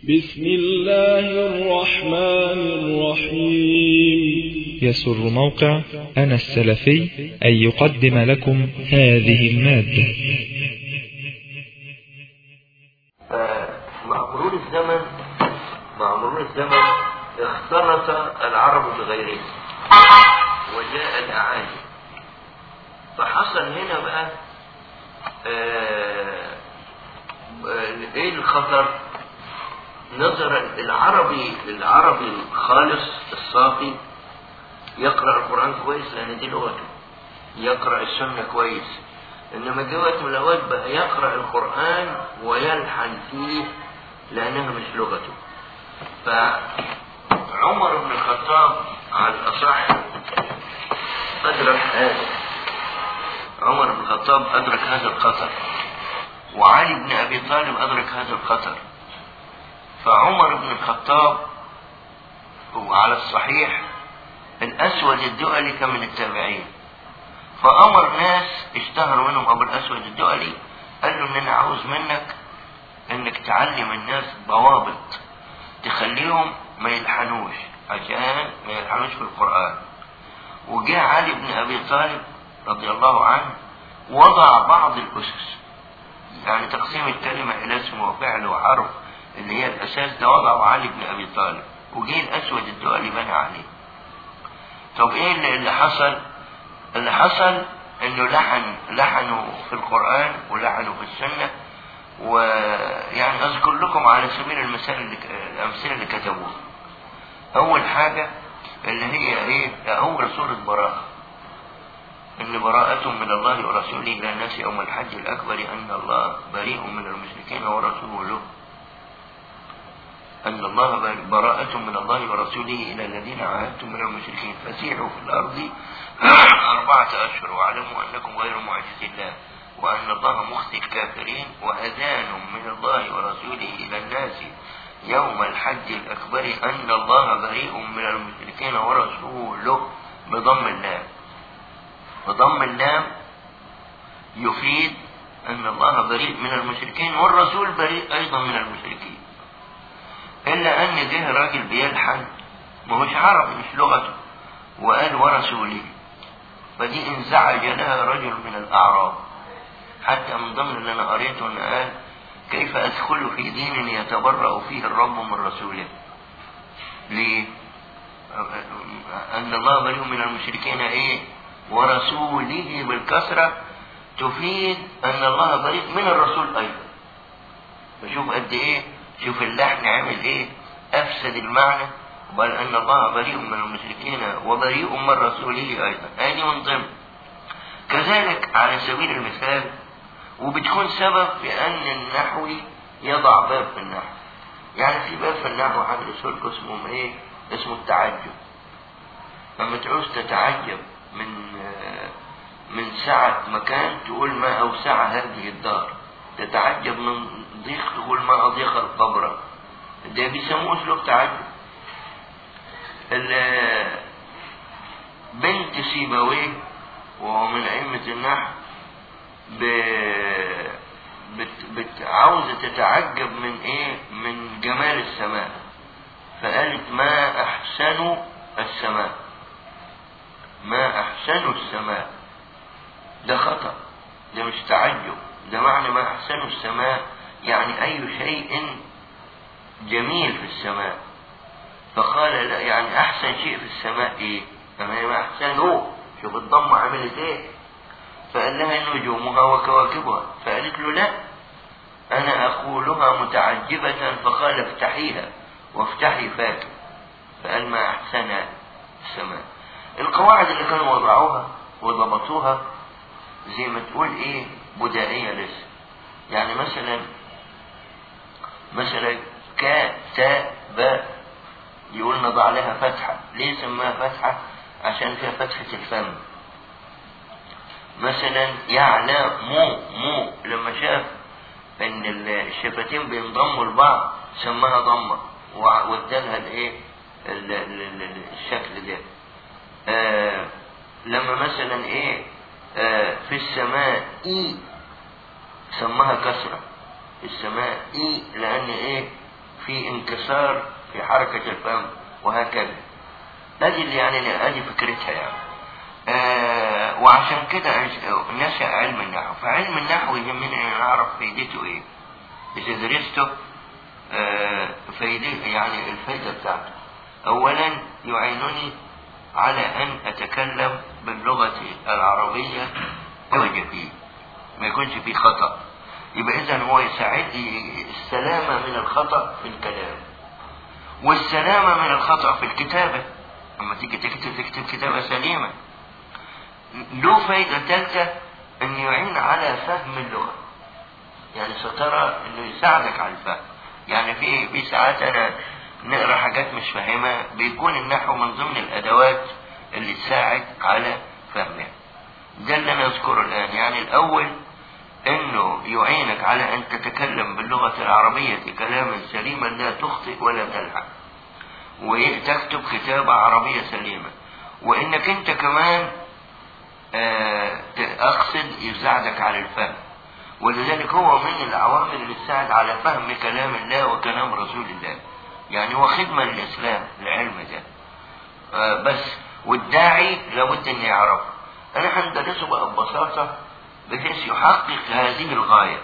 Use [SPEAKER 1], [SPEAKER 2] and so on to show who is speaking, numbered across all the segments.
[SPEAKER 1] بسم الله الرحمن الرحيم
[SPEAKER 2] يسر موقع أنا السلفي أن يقدم لكم هذه المادة
[SPEAKER 3] مع مرور الزمن مع مرور الزمن اختلط العرب بغيرهم وجاء الأعاجم فحصل هنا بقى آه، آه، ايه الخطر نظر العربي العربي الخالص الصافي يقرأ القرآن كويس لأن دي لغته يقرأ السنة كويس إنما جه وقت من الأوقات بقى يقرأ القرآن ويلحن فيه لأنها مش لغته فعمر بن الخطاب على الأصح أدرك هذا عمر بن الخطاب أدرك هذا الخطر وعلي بن أبي طالب أدرك هذا الخطر فعمر بن الخطاب وعلى الصحيح الأسود الدؤلي كان من التابعين فأمر ناس اشتهروا منهم أبو الأسود الدؤلي قال له إن أنا عاوز منك إنك تعلم الناس ضوابط تخليهم ما يلحنوش عشان ما يلحنوش في القرآن وجاء علي بن أبي طالب رضي الله عنه وضع بعض الأسس يعني تقسيم الكلمة إلى اسم وفعل وحرف اللي هي الأساس ده وضعه علي بن أبي طالب وجه الأسود الدؤلي بنى عليه طب إيه اللي, اللي حصل؟ اللي حصل إنه لحن لحنوا في القرآن ولحنوا في السنة ويعني أذكر لكم على سبيل المثال اللي الأمثلة اللي كتبوها أول حاجة اللي هي إيه؟ أول سورة براءة إن براءة من الله ورسوله إلى الناس يوم الحج الأكبر أن الله بريء من المشركين ورسوله أن الله براءة من الله ورسوله إلى الذين عاهدتم من المشركين فسيحوا في الأرض أربعة أشهر واعلموا أنكم غير معجز الله وأن الله مخزي الكافرين وأذان من الله ورسوله إلى الناس يوم الحج الأكبر أن الله بريء من المشركين ورسوله بضم اللام بضم اللام يفيد أن الله بريء من المشركين والرسول بريء أيضا من المشركين إلا أن جه راجل بيلحن ما هوش عربي مش لغته وقال ورسوله فدي انزعج لها رجل من الأعراب حتى من ضمن اللي أنا قريته أن قال كيف أدخل في دين يتبرأ فيه الرب من رسوله ليه أن الله بريء من المشركين إيه ورسوله بالكسرة تفيد أن الله بريء من الرسول أيضا فشوف قد إيه شوف اللحن عامل إيه أفسد المعنى بل أن الله بريء من المشركين وبريء من رسوله أيضا هذه من ضمن كذلك على سبيل المثال وبتكون سبب في أن النحوي يضع باب في النحو يعني في باب في النحو هدرسه لكم اسمه إيه؟ اسمه التعجب لما تعوز تتعجب من من سعة مكان تقول ما أوسع هذه الدار تتعجب من ضيق تقول ما أضيق القبر ده بيسموه أسلوب تعجب بنت سيبويه وهو من أئمة النحو ب... بت... بت... عاوزة تتعجب من إيه؟ من جمال السماء فقالت ما أحسن السماء ما أحسن السماء ده خطأ ده مش تعجب ده معنى ما أحسن السماء يعني أي شيء جميل في السماء فقال لا يعني أحسن شيء في السماء إيه فما ما أحسنه شوف الضمة عملت إيه فقال لها نجومها وكواكبها فقالت له لا أنا أقولها متعجبة فقال افتحيها وافتحي فاك فقال ما أحسن السماء القواعد اللي كانوا وضعوها وضبطوها زي ما تقول ايه بدائية لسه يعني مثلا مثلا ك تا ب يقول نضع لها فتحة ليه سماها فتحة عشان فيها فتحة الفم مثلا يعلى مو مو لما شاف ان الشفتين بينضموا لبعض سماها ضمة وادالها الايه الشكل ده آه لما مثلا ايه آه في السماء اي سماها كسرة السماء اي لان ايه في انكسار في حركة الفم وهكذا ادي اللي يعني ادي فكرتها يعني آه وعشان كده نشأ علم النحو فعلم النحو يهمنا ان نعرف فايدته ايه اذا درسته آه فايدته يعني الفايدة بتاعته اولا يعينني على ان اتكلم باللغة العربية حوجة فيه ما يكونش فيه خطأ يبقى اذا هو يساعدني السلامة من الخطأ في الكلام والسلامة من الخطأ في الكتابة اما تيجي تكتب تكتب كتابة سليمة له فايدة ثالثة أن يعين على فهم اللغة يعني سترى أنه يساعدك على الفهم يعني في في ساعات أنا نقرا حاجات مش فاهمها بيكون النحو من ضمن الأدوات اللي تساعد على فهمها ده اللي أنا أذكره الآن يعني الأول أنه يعينك على أن تتكلم باللغة العربية كلاما سليما لا تخطئ ولا تلحق وتكتب كتابة عربية سليمة وإنك أنت كمان أقصد يساعدك على الفهم ولذلك هو من العوامل اللي تساعد على فهم كلام الله وكلام رسول الله يعني هو خدمة للإسلام العلم ده بس والداعي لابد أن يعرفه أنا هندرسه بقى ببساطة بحيث يحقق هذه الغاية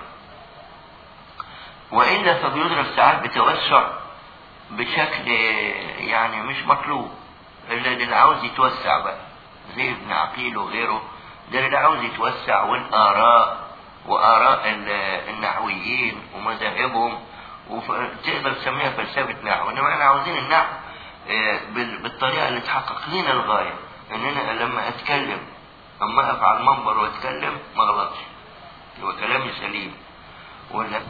[SPEAKER 3] وإلا فبيدرس ساعات بتوسع بشكل يعني مش مطلوب إلا اللي عاوز يتوسع بقى زي ابن عقيل وغيره ده اللي عاوز يتوسع والآراء وآراء النحويين ومذاهبهم وتقدر تسميها فلسفة نحو إنما احنا عاوزين النحو بالطريقة اللي تحقق لنا الغاية إن أنا لما أتكلم أما أقف على المنبر وأتكلم ما غلطش يبقى كلامي سليم ولا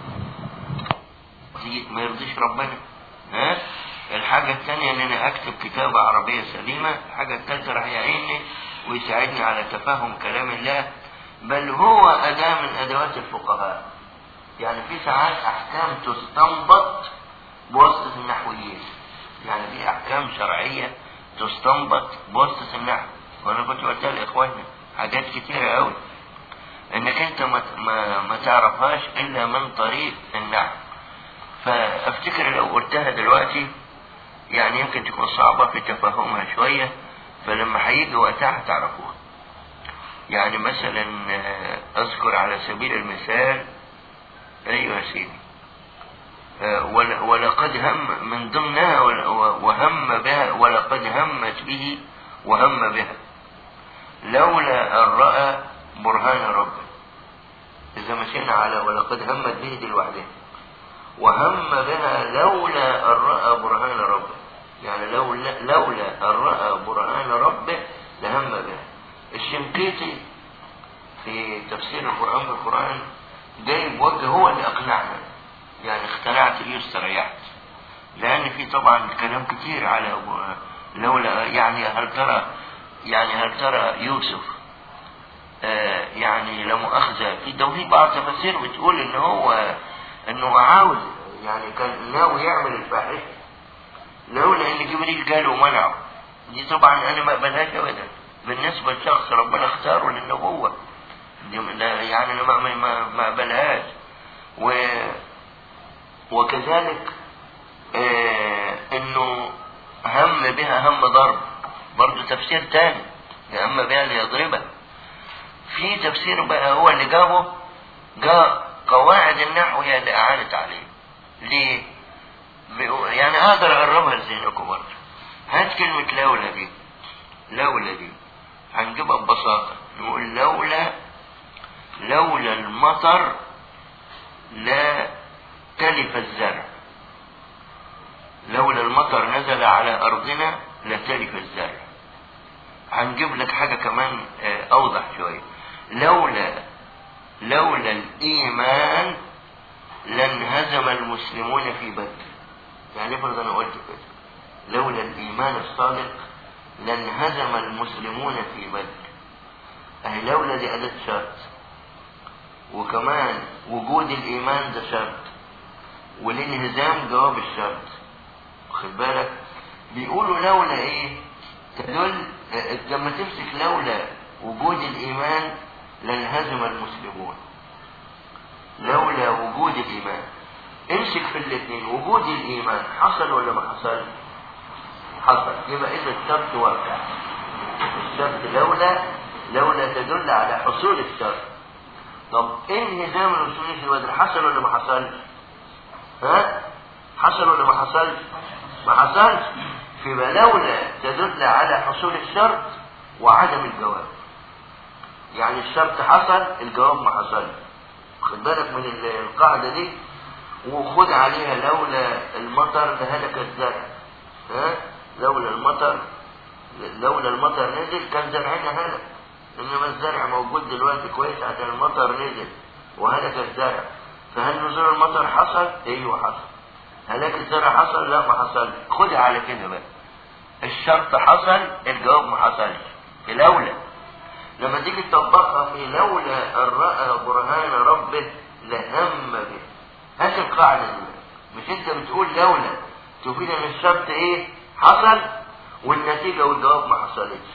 [SPEAKER 3] ما يرضيش ربنا ها الحاجة الثانية ان انا اكتب كتابة عربية سليمة الحاجة الثالثة راح يعيني ويساعدني على تفهم كلام الله بل هو اداة من ادوات الفقهاء يعني في ساعات احكام تستنبط بواسطة النحويين يعني في احكام شرعية تستنبط بواسطة النحو وانا كنت قلتها لاخواننا حاجات كتيرة قوي انك انت ما, ما, ما تعرفهاش الا من طريق النحو فافتكر لو قلتها دلوقتي يعني يمكن تكون صعبة في تفهمها شوية فلما هيجي وقتها هتعرفوها يعني مثلا اذكر على سبيل المثال ايوه يا سيدي ولقد هم من ضمنها وهم بها ولقد همت به وهم بها لولا ان راى برهان ربه اذا مشينا على ولقد همت به دي لوحدها وهم بها لولا ان راى برهان ربه يعني لولا لولا ان راى برهان ربه لهم بها الشنقيطي في تفسير القران بالقران جايب وجه هو اللي اقنعنا يعني اقتنعت بيه واستريحت لان في طبعا كلام كتير على لولا يعني هل ترى يعني هل ترى يوسف آه يعني لا مؤاخذه في ده في بعض تفاسير بتقول ان هو انه عاوز يعني كان ناوي يعمل الفاحشه لولا ان جبريل جاله ومنعه دي طبعا انا ما اقبلهاش ابدا بالنسبه لشخص ربنا اختاره للنبوه دي لا يعني انا ما ما ما اقبلهاش و وكذلك آه انه هم بها هم ضرب برضه تفسير تاني هم بها ليضربها في تفسير بقى هو اللي جابه جاء قواعد النحو هي اللي أعانت عليه ليه؟ يعني أقدر أقربها لذهنكم برضه هات كلمة لولا دي لولا دي هنجيبها ببساطة نقول لولا لولا المطر لا تلف الزرع لولا المطر نزل على أرضنا لتلف الزرع هنجيب لك حاجة كمان أوضح شوية لولا لولا الإيمان لانهزم المسلمون في بدر يعني افرض أنا قلت كده لولا الإيمان الصادق لانهزم المسلمون في بدر أهي لولا دي أداة شرط وكمان وجود الإيمان ده شرط والانهزام جواب الشرط واخد بالك بيقولوا لولا إيه تدل لما تمسك لولا وجود الإيمان لانهزم المسلمون لولا وجود الإيمان امسك في الاثنين وجود الايمان حصل ولا ما حصل حصل يبقى اذا الشرط واقع الشرط لولا لولا تدل على حصول الشرط طب انهزام المسلمين في بدر حصل ولا ما حصل ها حصل ولا ما حصل ما حصلش فيبقى لولا تدل على حصول الشرط وعدم الجواب يعني الشرط حصل الجواب ما حصل خد بالك من القاعدة دي وخد عليها لولا المطر لهلك الزرع ها لولا المطر لولا المطر نزل كان زرعنا هلك انما الزرع موجود دلوقتي كويس عشان المطر نزل وهلك الزرع فهل نزول المطر حصل؟ ايوه حصل هلاك الزرع حصل؟ لا ما حصل خدها على كده بقى الشرط حصل الجواب ما حصلش في لولا لما تيجي تطبقها في لولا ان راى برهان ربه لهم به هات القاعده دي مش انت بتقول لولا تفيد ان الشرط ايه حصل والنتيجه والجواب ما حصلتش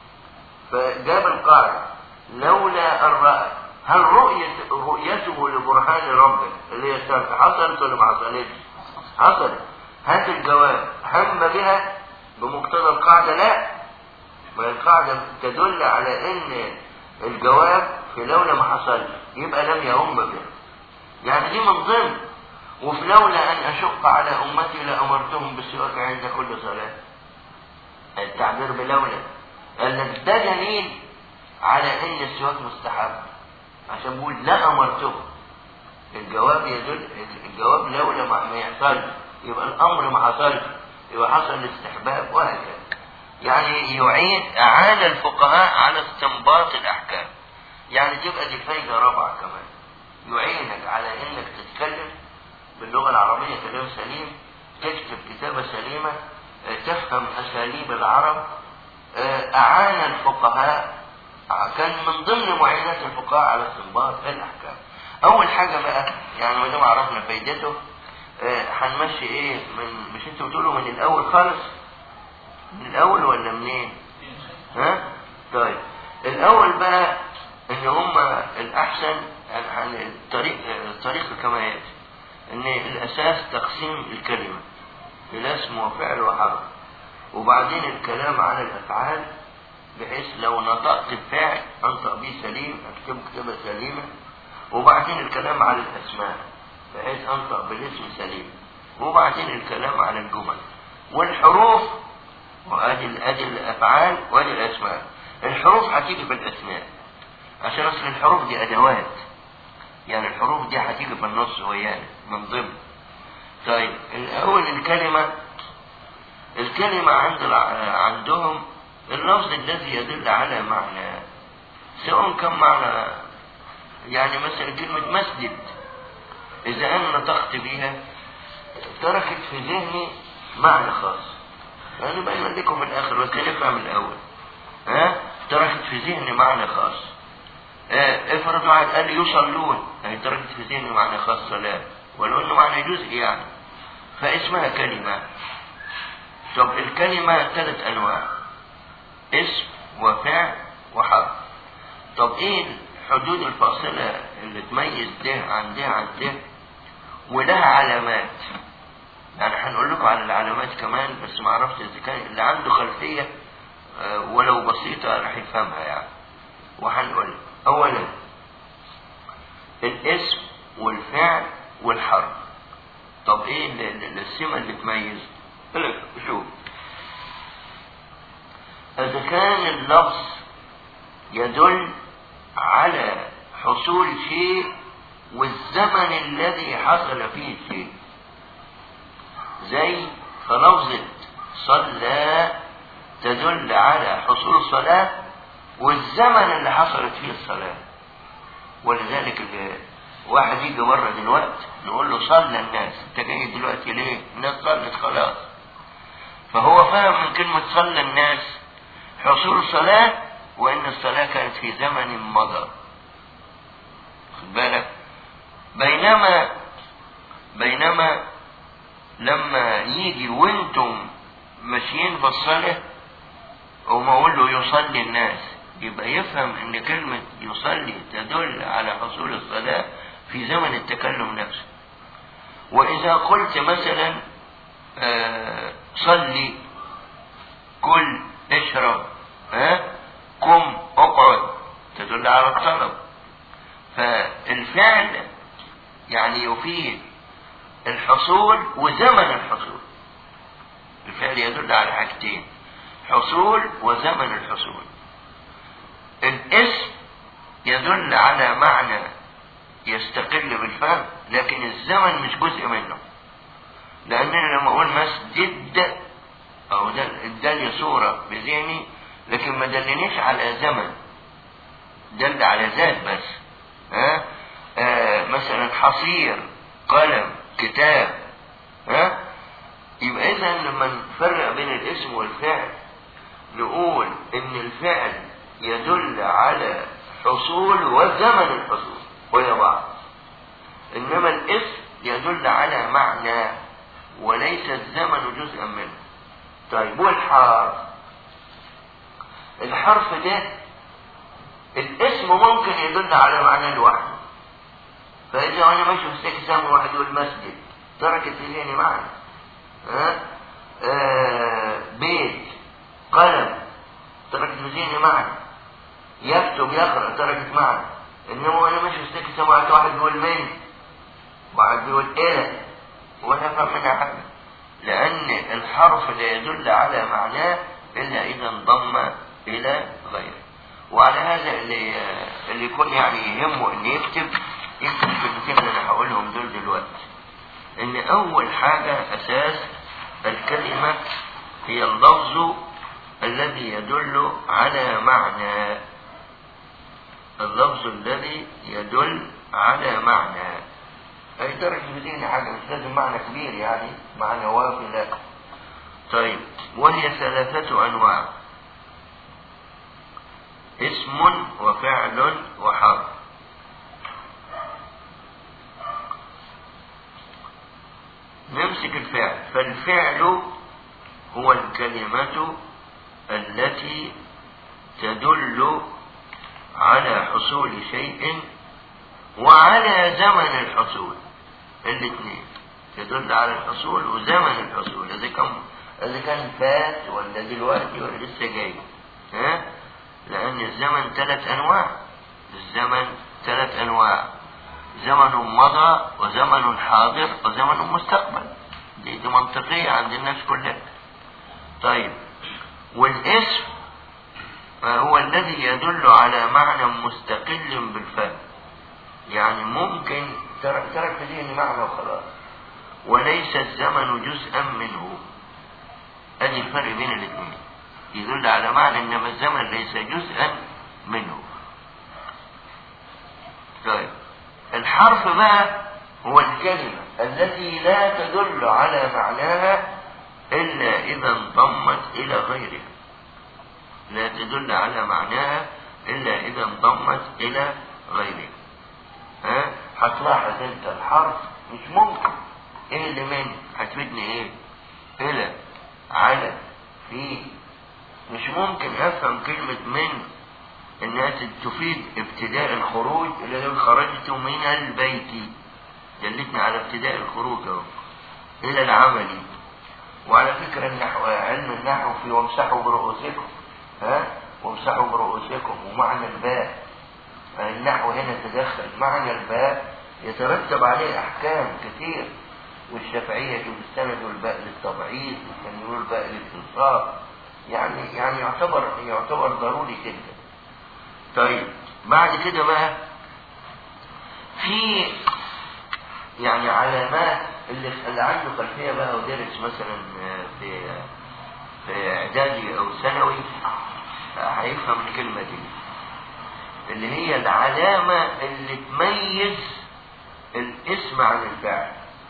[SPEAKER 3] فجاب القاعده لولا ان راى هل رؤية رؤيته لبرهان ربه اللي هي الشرط حصلت ولا ما حصلتش؟ حصلت هات الجواب هم بها بمقتضى القاعده لا ما القاعدة تدل على ان الجواب في لولا ما حصل يبقى لم يهم به يعني دي من ضمن وفي لولا ان اشق على امتي لامرتهم بالسواك عند كل صلاة التعبير بلولا قال ده دليل على ان السواك مستحب عشان بقول لا امرتهم الجواب يدل الجواب لولا ما يحصل يبقى الامر ما حصلش يبقى حصل الاستحباب وهكذا يعني يعين أعان الفقهاء على استنباط الأحكام يعني تبقى دي فايدة رابعة كمان يعينك على إنك تتكلم باللغة العربية كلام سليم تكتب كتابة سليمة تفهم أساليب العرب أعان الفقهاء كان من ضمن معينات الفقهاء على استنباط الأحكام أول حاجة بقى يعني ما دام عرفنا فايدته هنمشي إيه من مش أنتوا بتقولوا من الأول خالص من الاول ولا منين ها طيب الاول بقى ان هما الاحسن عن الطريق الطريق كما ياتي ان الاساس تقسيم الكلمه الى اسم وفعل وحرف وبعدين الكلام عن الافعال بحيث لو نطقت الفعل انطق به سليم اكتبه كتابه سليمه وبعدين الكلام على الاسماء بحيث انطق بالاسم سليم وبعدين الكلام على الجمل والحروف وادي ادي الافعال وادي الاسماء الحروف هتيجي في الاسماء عشان اصل الحروف دي ادوات يعني الحروف دي هتيجي في النص ويانا من ضمن طيب الاول الكلمه الكلمه عند عندهم اللفظ الذي يدل على معنى سواء كان معنى يعني مثلا كلمه مسجد اذا انا نطقت بها تركت في ذهني معنى خاص يعني بقى لكم من الاخر بس نفهم الاول ها تركت في ذهني معنى خاص اه افرض واحد قال لي يصلون يعني تركت في ذهني معنى خاص صلاة ولو انه معنى جزء يعني فاسمها كلمة طب الكلمة ثلاث انواع اسم وفعل وحرف طب ايه الحدود الفاصلة اللي تميز ده عن ده عن ده ولها علامات يعني هنقول لكم على العلامات كمان بس ما عرفت اذا كان اللي عنده خلفيه ولو بسيطه راح يفهمها يعني وهنقول اولا الاسم والفعل والحرف طب ايه السمه اللي تميز شوف اذا كان اللفظ يدل على حصول شيء والزمن الذي حصل فيه الشيء زي فلفظة صلى تدل على حصول الصلاة والزمن اللي حصلت فيه الصلاة ولذلك واحد يجي بره دلوقتي نقول له صلى الناس انت جاي دلوقتي ليه؟ الناس صلت خلاص فهو فاهم من كلمة صلى الناس حصول الصلاة وإن الصلاة كانت في زمن مضى خد بالك بينما بينما لما يجي وانتم ماشيين بالصلاة وما اقول له يصلي الناس يبقى يفهم ان كلمة يصلي تدل على حصول الصلاة في زمن التكلم نفسه وإذا قلت مثلا آه صلي كل اشرب ها قم اقعد تدل على الطلب فالفعل يعني يفيد الحصول وزمن الحصول الفعل يدل على حاجتين حصول وزمن الحصول الاسم يدل على معنى يستقل بالفهم لكن الزمن مش جزء منه لأننا لما أقول مسجد أو دل صورة بذهني لكن ما دلنيش على زمن دل على ذات بس ها آه مثلا حصير قلم كتاب ها يبقى إذا لما نفرق بين الاسم والفعل نقول إن الفعل يدل على حصول وزمن الحصول وهي بعض إنما الاسم يدل على معنى وليس الزمن جزءا منه طيب والحرف الحرف ده الاسم ممكن يدل على معنى لوحده فإذا أنا ماشي في سكة سامي واحد يقول مسجد تركت في ذهني معنى ها آه بيت قلم تركت في ذهني معنى يكتب يقرأ تركت معنى إنما أنا ماشي في سكة سامي واحد واحد بيقول من واحد بيقول إلى ولا أفهم منها حاجة لأن الحرف لا يدل على معناه إلا إذا انضم إلى غيره وعلى هذا اللي اللي يكون يعني يهمه إن يكتب يكتب الكلمتين اللي أنا هقولهم دول دلوقتي إن أول حاجة أساس الكلمة هي اللفظ الذي يدل على معنى اللفظ الذي يدل على معنى أي درجة بدين حاجة مش لازم معنى كبير يعني معنى وافي لا طيب وهي ثلاثة أنواع اسم وفعل وحرف نمسك الفعل فالفعل هو الكلمة التي تدل على حصول شيء وعلى زمن الحصول الاثنين يدل على الحصول وزمن الحصول اذا كان اذا كان فات ولا دلوقتي ولا لسه جاي ها لان الزمن ثلاث انواع الزمن ثلاث انواع زمن مضى وزمن حاضر وزمن مستقبل دي, دي منطقية عند الناس كلها طيب والاسم هو الذي يدل على معنى مستقل بالفهم يعني ممكن ترك ترك في ذهني معنى وخلاص وليس الزمن جزءا منه ادي الفرق بين الاثنين يدل على معنى انما الزمن ليس جزءا منه طيب الحرف بقى هو الكلمة التي لا تدل على معناها إلا إذا انضمت إلى غيرها لا تدل على معناها إلا إذا انضمت إلى غيرها ها هتلاحظ انت الحرف مش ممكن ايه اللي من هتفيدني ايه الى على في مش ممكن افهم كلمة من انها تفيد ابتداء الخروج اللي لو خرجت من البيت دلتني على ابتداء الخروج اهو الى العمل وعلى فكرة النحو علم النحو في وامسحوا برؤوسكم ها وامسحوا برؤوسكم ومعنى الباء النحو هنا تدخل معنى الباء يترتب عليه احكام كثير والشافعية بالسند والباء للتضعيف وكان يقول الباء للانصاف يعني يعني يعتبر يعتبر ضروري جدا طيب بعد كده بقى في يعني علامات اللي اللي عنده خلفيه بقى ودرس مثلا في في اعدادي او ثانوي هيفهم الكلمه دي اللي هي العلامه اللي تميز الاسم عن الفعل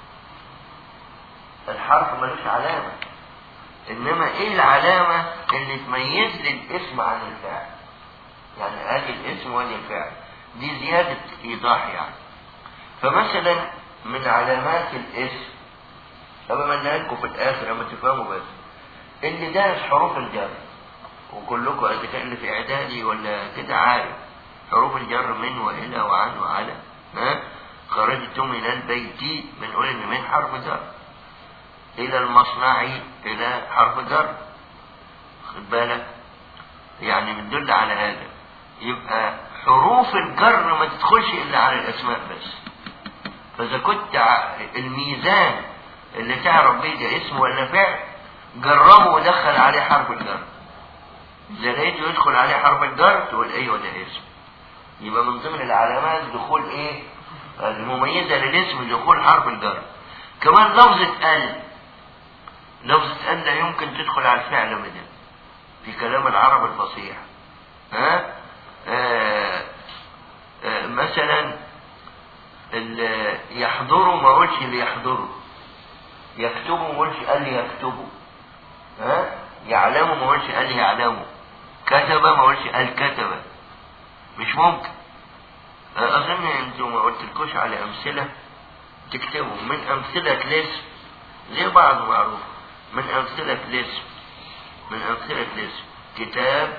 [SPEAKER 3] الحرف ملوش علامه انما ايه العلامه اللي تميز لي الاسم عن الفعل يعني ادي الاسم وادي الفعل دي زياده ايضاح يعني فمثلا من علامات الاسم طبعا ما لكم في الاخر اما تفهموا بس ان دارس حروف الجر وكلكم اذا كان اللي في اعدادي ولا كده عارف حروف الجر من والى وعن وعلى ها خرجت من البيت بنقول ان من حرف جر الى المصنع الى حرف جر خد بالك يعني بتدل على هذا يبقى حروف الجر ما تدخلش الا على الاسماء بس فاذا كنت ع- الميزان اللي تعرف بيه ده اسم ولا فعل جربه ودخل عليه حرف الجر اذا لقيته يدخل عليه حرف الجر تقول ايوه ده اسم يبقى من ضمن العلامات دخول ايه المميزة للاسم دخول حرف الجر كمان لفظة ال لفظة ال لا يمكن تدخل على الفعل ابدا في كلام العرب الفصيح ها آه آه مثلا ال- يحضروا ما قلش اللي يحضروا يكتبوا ما قلش قال لي يكتبوا ها يعلموا ما قلش قال لي يعلموا كتب ما قلش قال كتب مش ممكن أظن أنتم ما قلتلكوش على أمثلة تكتبوا من أمثلة الاسم زي بعض معروف من أمثلة الاسم من أمثلة الاسم كتاب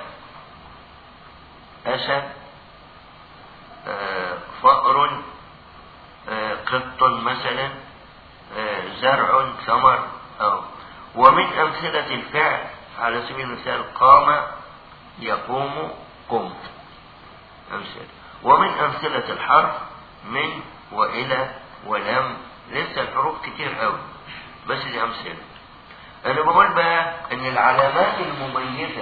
[SPEAKER 3] أسد آه، فأر آه، قط مثلا آه، زرع ثمر أو ومن أمثلة الفعل على سبيل المثال قام يقوم قمت أمثلة ومن أمثلة الحرف من وإلى ولم لسه الحروف كتير قوي بس دي أمثلة أنا بقول بقى إن العلامات المميزة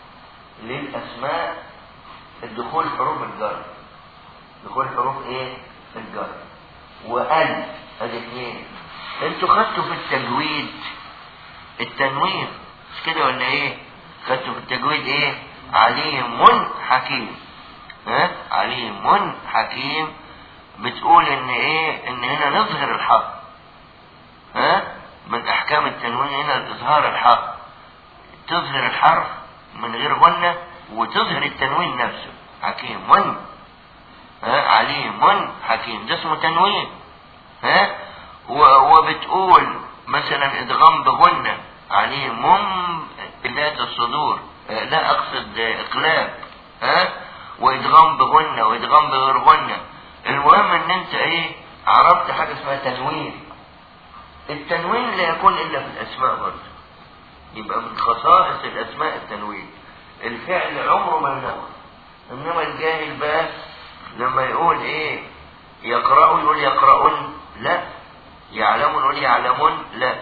[SPEAKER 3] للأسماء الدخول حروف الجر دخول حروف إيه؟ الجر وأل أدي اثنين أنتوا خدتوا في التجويد التنوين مش كده ولا إيه؟ خدتوا في التجويد إيه؟ عليم حكيم ها عليم حكيم بتقول ان ايه ان هنا نظهر الحق ها من احكام التنوين هنا اظهار الحق تظهر الحرف من غير غنة وتظهر التنوين نفسه حكيم من ها عليم حكيم ده اسمه تنوين ها و- وبتقول مثلا ادغام بغنة عليم بذات الصدور آه، لا اقصد آه، اقلاب ها وادغام بغنة وادغام بغير غنة المهم ان انت ايه عرفت حاجة اسمها تنوين التنوين لا يكون الا في الاسماء برضه يبقى من خصائص الاسماء التنوين الفعل عمره ما ينون انما الجاهل بقى لما يقول ايه يقرأ يقول يقرؤون لا يعلمون يقول يعلمون لا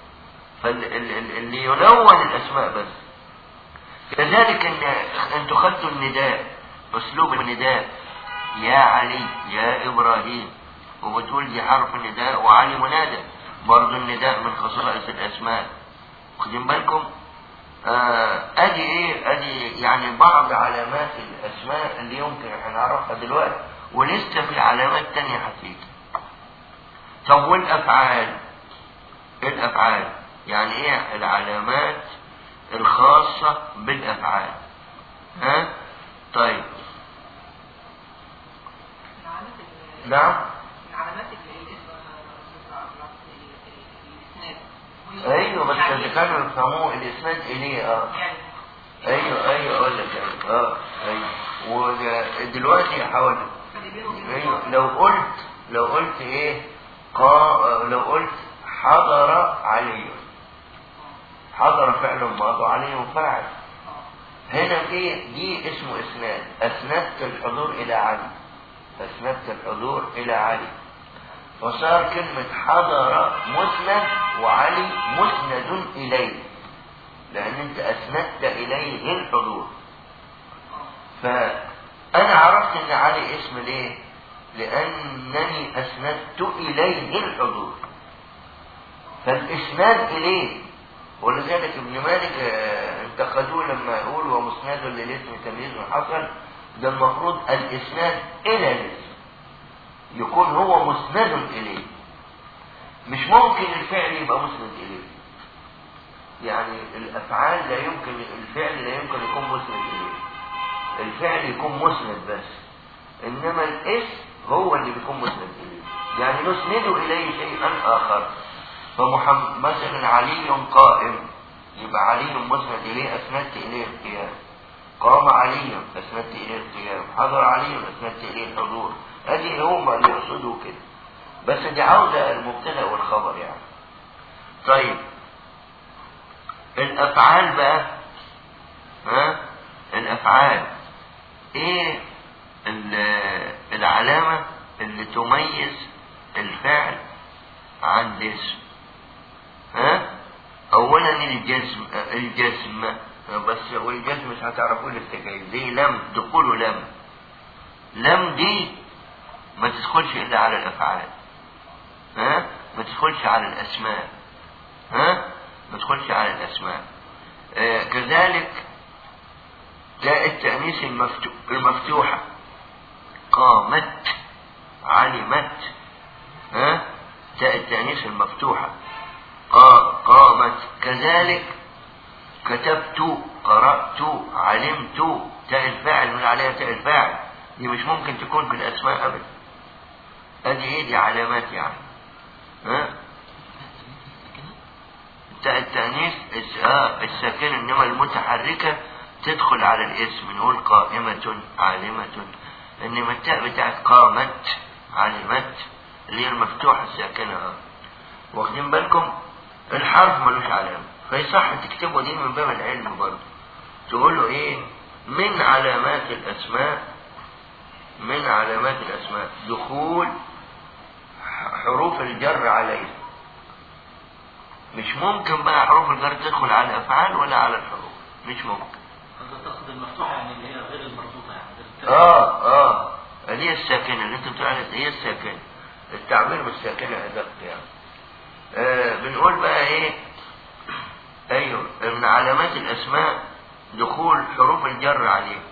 [SPEAKER 3] فاللي يلون الاسماء بس كذلك ان انتوا خدتوا النداء اسلوب النداء يا علي يا ابراهيم وبتقول دي حرف النداء وعلي منادى برضه النداء من خصائص الاسماء واخدين بالكم آه ادي ايه ادي يعني بعض علامات الاسماء اللي يمكن احنا نعرفها دلوقتي ولسه في علامات تانية هتيجي طب والافعال ايه الافعال يعني ايه العلامات الخاصة بالافعال ها طيب
[SPEAKER 4] العلامات ال-
[SPEAKER 3] نعم
[SPEAKER 4] العلامات ال- الاسم الاسناد
[SPEAKER 3] ايوه بس اللي كانوا يفهموه الاسناد اليه اه
[SPEAKER 4] يعني
[SPEAKER 3] ايوه ايوه اقول لك أيوة. اه ايوه ودلوقتي حاول
[SPEAKER 4] فرق بينه وبين
[SPEAKER 3] ايوه
[SPEAKER 4] بعض.
[SPEAKER 3] لو قلت لو قلت ايه قا لو قلت حضر علي حضر فعل ماضي علي فاعل
[SPEAKER 4] آه.
[SPEAKER 3] هنا دي دي اسمه اسناد اسندت الحضور الى علي اسندت الحضور الى علي فصار كلمة حضر مسند وعلي مسند إليه لأن أنت أسندت إليه الحضور فأنا عرفت أن علي اسم ليه؟ لأنني أسندت إليه الحضور فالإسناد إليه ولذلك ابن مالك آه، انتقدوه لما يقول ومسند للاسم تمييز حصل ده المفروض الإسناد إلى الاسم يكون هو مسند إليه مش ممكن الفعل يبقى مسند إليه يعني الأفعال لا يمكن الفعل لا يمكن يكون مسند إليه الفعل يكون مسند بس إنما الاسم هو اللي بيكون مسند إليه يعني نسند إليه شيئا آخر فمحمد مثلا علي قائم يبقى علي مسند إليه أسندت إليه القيام قام علي أسندت إليه القيام حضر علي أسندت إليه الحضور هذه هم اللي يقصدوا كده بس دي عودة المبتدأ والخبر يعني طيب الأفعال بقى ها الأفعال إيه ال- العلامة اللي تميز الفعل عن الاسم ها أولا الجزم الجزم بس والجزم مش هتعرفوا الافتكاية زي لم دخول لم لم دي ما تدخلش إلا على الأفعال ها ما تدخلش على الأسماء ها ما تدخلش على الأسماء آه كذلك تاء التأنيث المفتو- المفتوحة قامت علمت ها تاء التأنيث المفتوحة قا- قامت كذلك كتبت قرأت علمت تاء الفاعل من عليها تاء الفاعل دي مش ممكن تكون في الأسماء أبدا ادي ايه دي علامات يعني ها تاء التأنيث الس- آه، الساكنة إنما المتحركة تدخل على الاسم نقول قائمة عالمة إنما التاء بتاعت قامت علمت اللي هي المفتوحة الساكنة آه. واخدين بالكم الحرف ملوش علامة فيصح تكتبوا دي من باب العلم برضه تقولوا ايه من علامات الأسماء من علامات الأسماء دخول حروف الجر عليه مش ممكن بقى حروف الجر تدخل على الافعال ولا على الحروف مش ممكن
[SPEAKER 5] قصدك تقصد المفتوحة يعني اللي هي غير المربوطة يعني غير
[SPEAKER 3] اه اه اللي هي الساكنه اللي انت بتقول عليها هي الساكنه التعبير بالساكنه ادق يعني آه بنقول بقى ايه ايوه من علامات الاسماء دخول حروف الجر عليه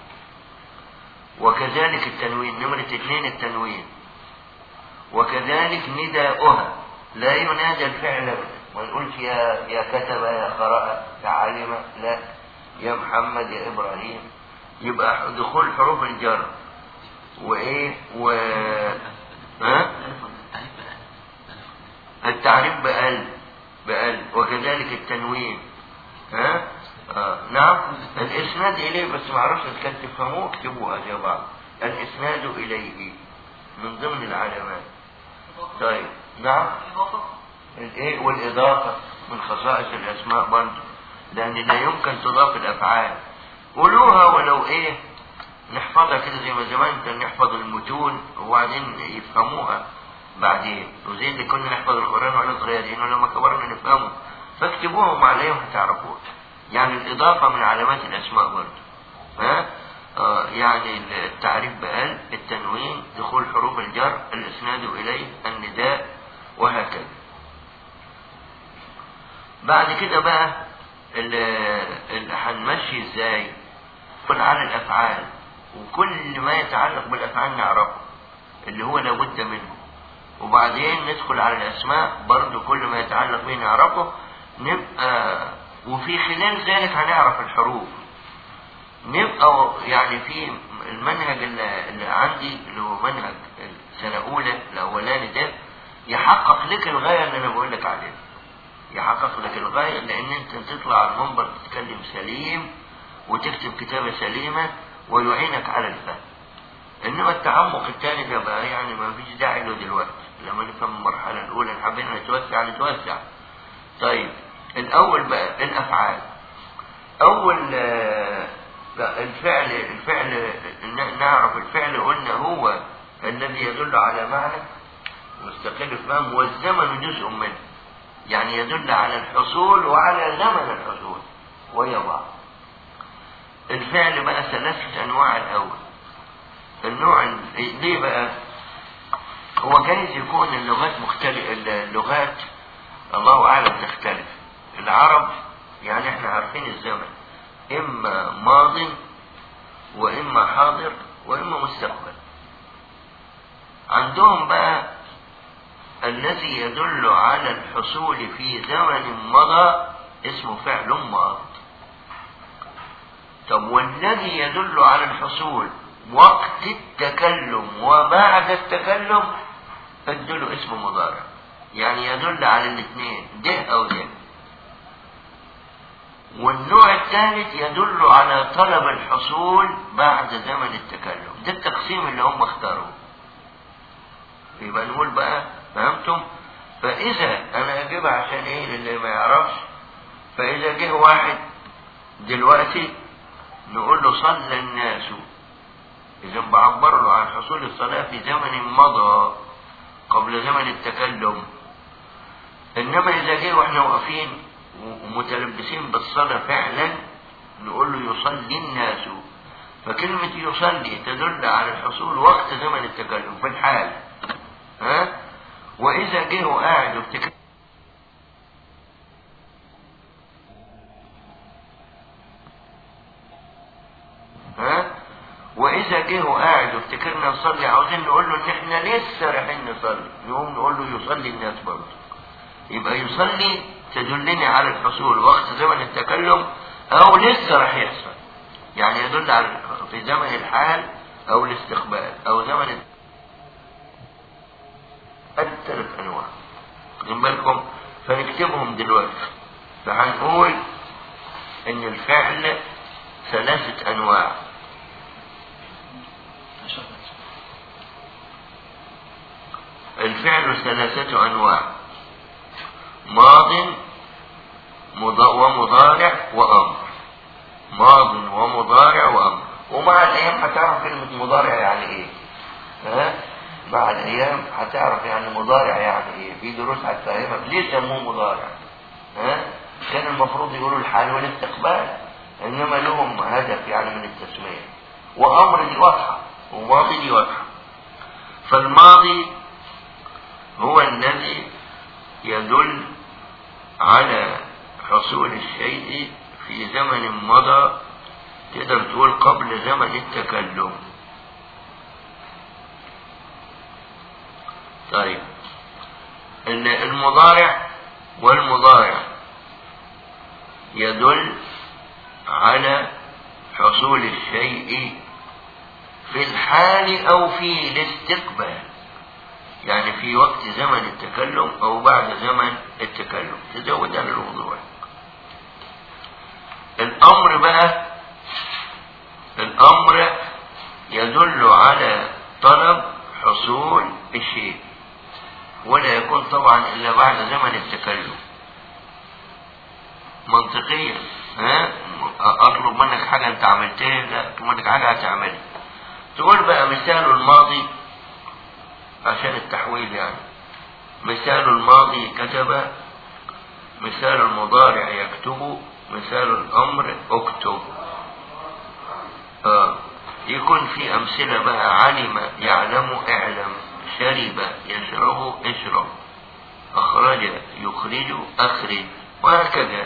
[SPEAKER 3] وكذلك التنوين نمرة اثنين التنوين وكذلك نداؤها لا ينادى الفعل أبدا ما نقولش يا يا كتب يا قرأ يا علم لا يا محمد يا إبراهيم يبقى دخول حروف الجر وإيه و ها التعريف بأل بأل وكذلك التنوين ها آه. نعم الإسناد إليه بس ما اعرفش إذا كانت تفهموه اكتبوها زي بعض الإسناد إليه من ضمن العلامات طيب نعم
[SPEAKER 4] إضافة
[SPEAKER 3] الايه والاضافه من خصائص الاسماء برضه لان لا يمكن تضاف الافعال قولوها ولو ايه نحفظها كده زي ما زمان كان نحفظ المتون وبعدين يفهموها بعدين وزي اللي كنا نحفظ القران واحنا صغيرين ولما كبرنا نفهمه فاكتبوهم عليهم هتعرفوها يعني الاضافه من علامات الاسماء برضه ها آه يعني التعريف بقال التنوين دخول حروف الجر الاسناد اليه النداء وهكذا بعد كده بقى اللي اللي هنمشي ازاي كل على الافعال وكل ما يتعلق بالافعال نعرفه اللي هو لابد منه وبعدين ندخل على الاسماء برضو كل ما يتعلق به نعرفه نبقى وفي خلال ذلك هنعرف الحروف نبقى يعني في المنهج اللي, اللي عندي اللي هو منهج السنة أولى الأولاني ده يحقق لك الغاية اللي أنا بقول لك عليها يحقق لك الغاية لأن أنت تطلع على المنبر تتكلم سليم وتكتب كتابة سليمة ويعينك على الفهم إنما التعمق الثاني ده بقى يعني ما فيش داعي له دلوقتي لما نفهم المرحلة الأولى إن حبينا نتوسع نتوسع طيب الأول بقى الأفعال أول آه، لا، الفعل الفعل ن- نعرف الفعل قلنا هو الذي يدل على معنى مستقل فهم والزمن جزء منه يعني يدل على الحصول وعلى زمن الحصول وهي بعض الفعل بقى ثلاثة أنواع الأول النوع ال- ليه بقى هو جايز يكون اللغات مختلف اللغات الله أعلم تختلف العرب يعني احنا عارفين الزمن إما ماض وإما حاضر وإما مستقبل عندهم بقى الذي يدل على الحصول في زمن مضى اسمه فعل ماض طب والذي يدل على الحصول وقت التكلم وبعد التكلم ادله اسم مضارع يعني يدل على الاثنين ده او ده والنوع الثالث يدل على طلب الحصول بعد زمن التكلم ده التقسيم اللي هم اختاروه يبقى نقول بقى فهمتم فاذا انا اجيبها عشان ايه للي ما يعرفش فاذا جه واحد دلوقتي نقول له صلى الناس اذا بعبر له عن حصول الصلاه في زمن مضى قبل زمن التكلم انما اذا جه واحنا واقفين ومتلبسين بالصلاه فعلا نقول له يصلي الناس فكلمة يصلي تدل على الحصول وقت زمن التكلم في الحال ها وإذا جه قاعد وافتكر ها وإذا جه قاعد وافتكرنا نصلي عاوزين نقول له إن إحنا لسه رايحين نصلي يقوم نقول له يصلي الناس برضه يبقى يصلي تدلني على الحصول وقت زمن التكلم أو لسه راح يحصل يعني يدل على في زمن الحال أو الاستقبال أو زمن الثلاث أنواع واخدين بالكم فنكتبهم دلوقتي فهنقول إن الفعل ثلاثة أنواع الفعل ثلاثة أنواع ماض مض- ومضارع وأمر ماض ومضارع وأمر ومع الأيام هتعرف كلمة مضارع يعني إيه ها مع الأيام هتعرف يعني مضارع يعني إيه في دروس هتفهمك ليه سموه مضارع ها كان المفروض يقولوا الحال والاستقبال إنما لهم هدف يعني من التسمية وأمر دي واضحة وماضي دي واضحة فالماضي هو الذي يدل على حصول الشيء في زمن مضى تقدر تقول قبل زمن التكلم طيب ال- المضارع والمضارع يدل على حصول الشيء في الحال أو في الاستقبال يعني في وقت زمن التكلم أو بعد زمن التكلم تزود على الوضوح الأمر بقى الأمر يدل على طلب حصول الشيء ولا يكون طبعا إلا بعد زمن التكلم منطقيا ها أطلب منك حاجة أنت عملتها لا أطلب منك حاجة هتعملها تقول بقى مثال الماضي عشان التحويل يعني مثال الماضي كتب مثال المضارع يكتب مثال الأمر اكتب آه. يكون في أمثلة بقى علم يعلم اعلم شرب يشرب اشرب أخرج يخرج أخرج وهكذا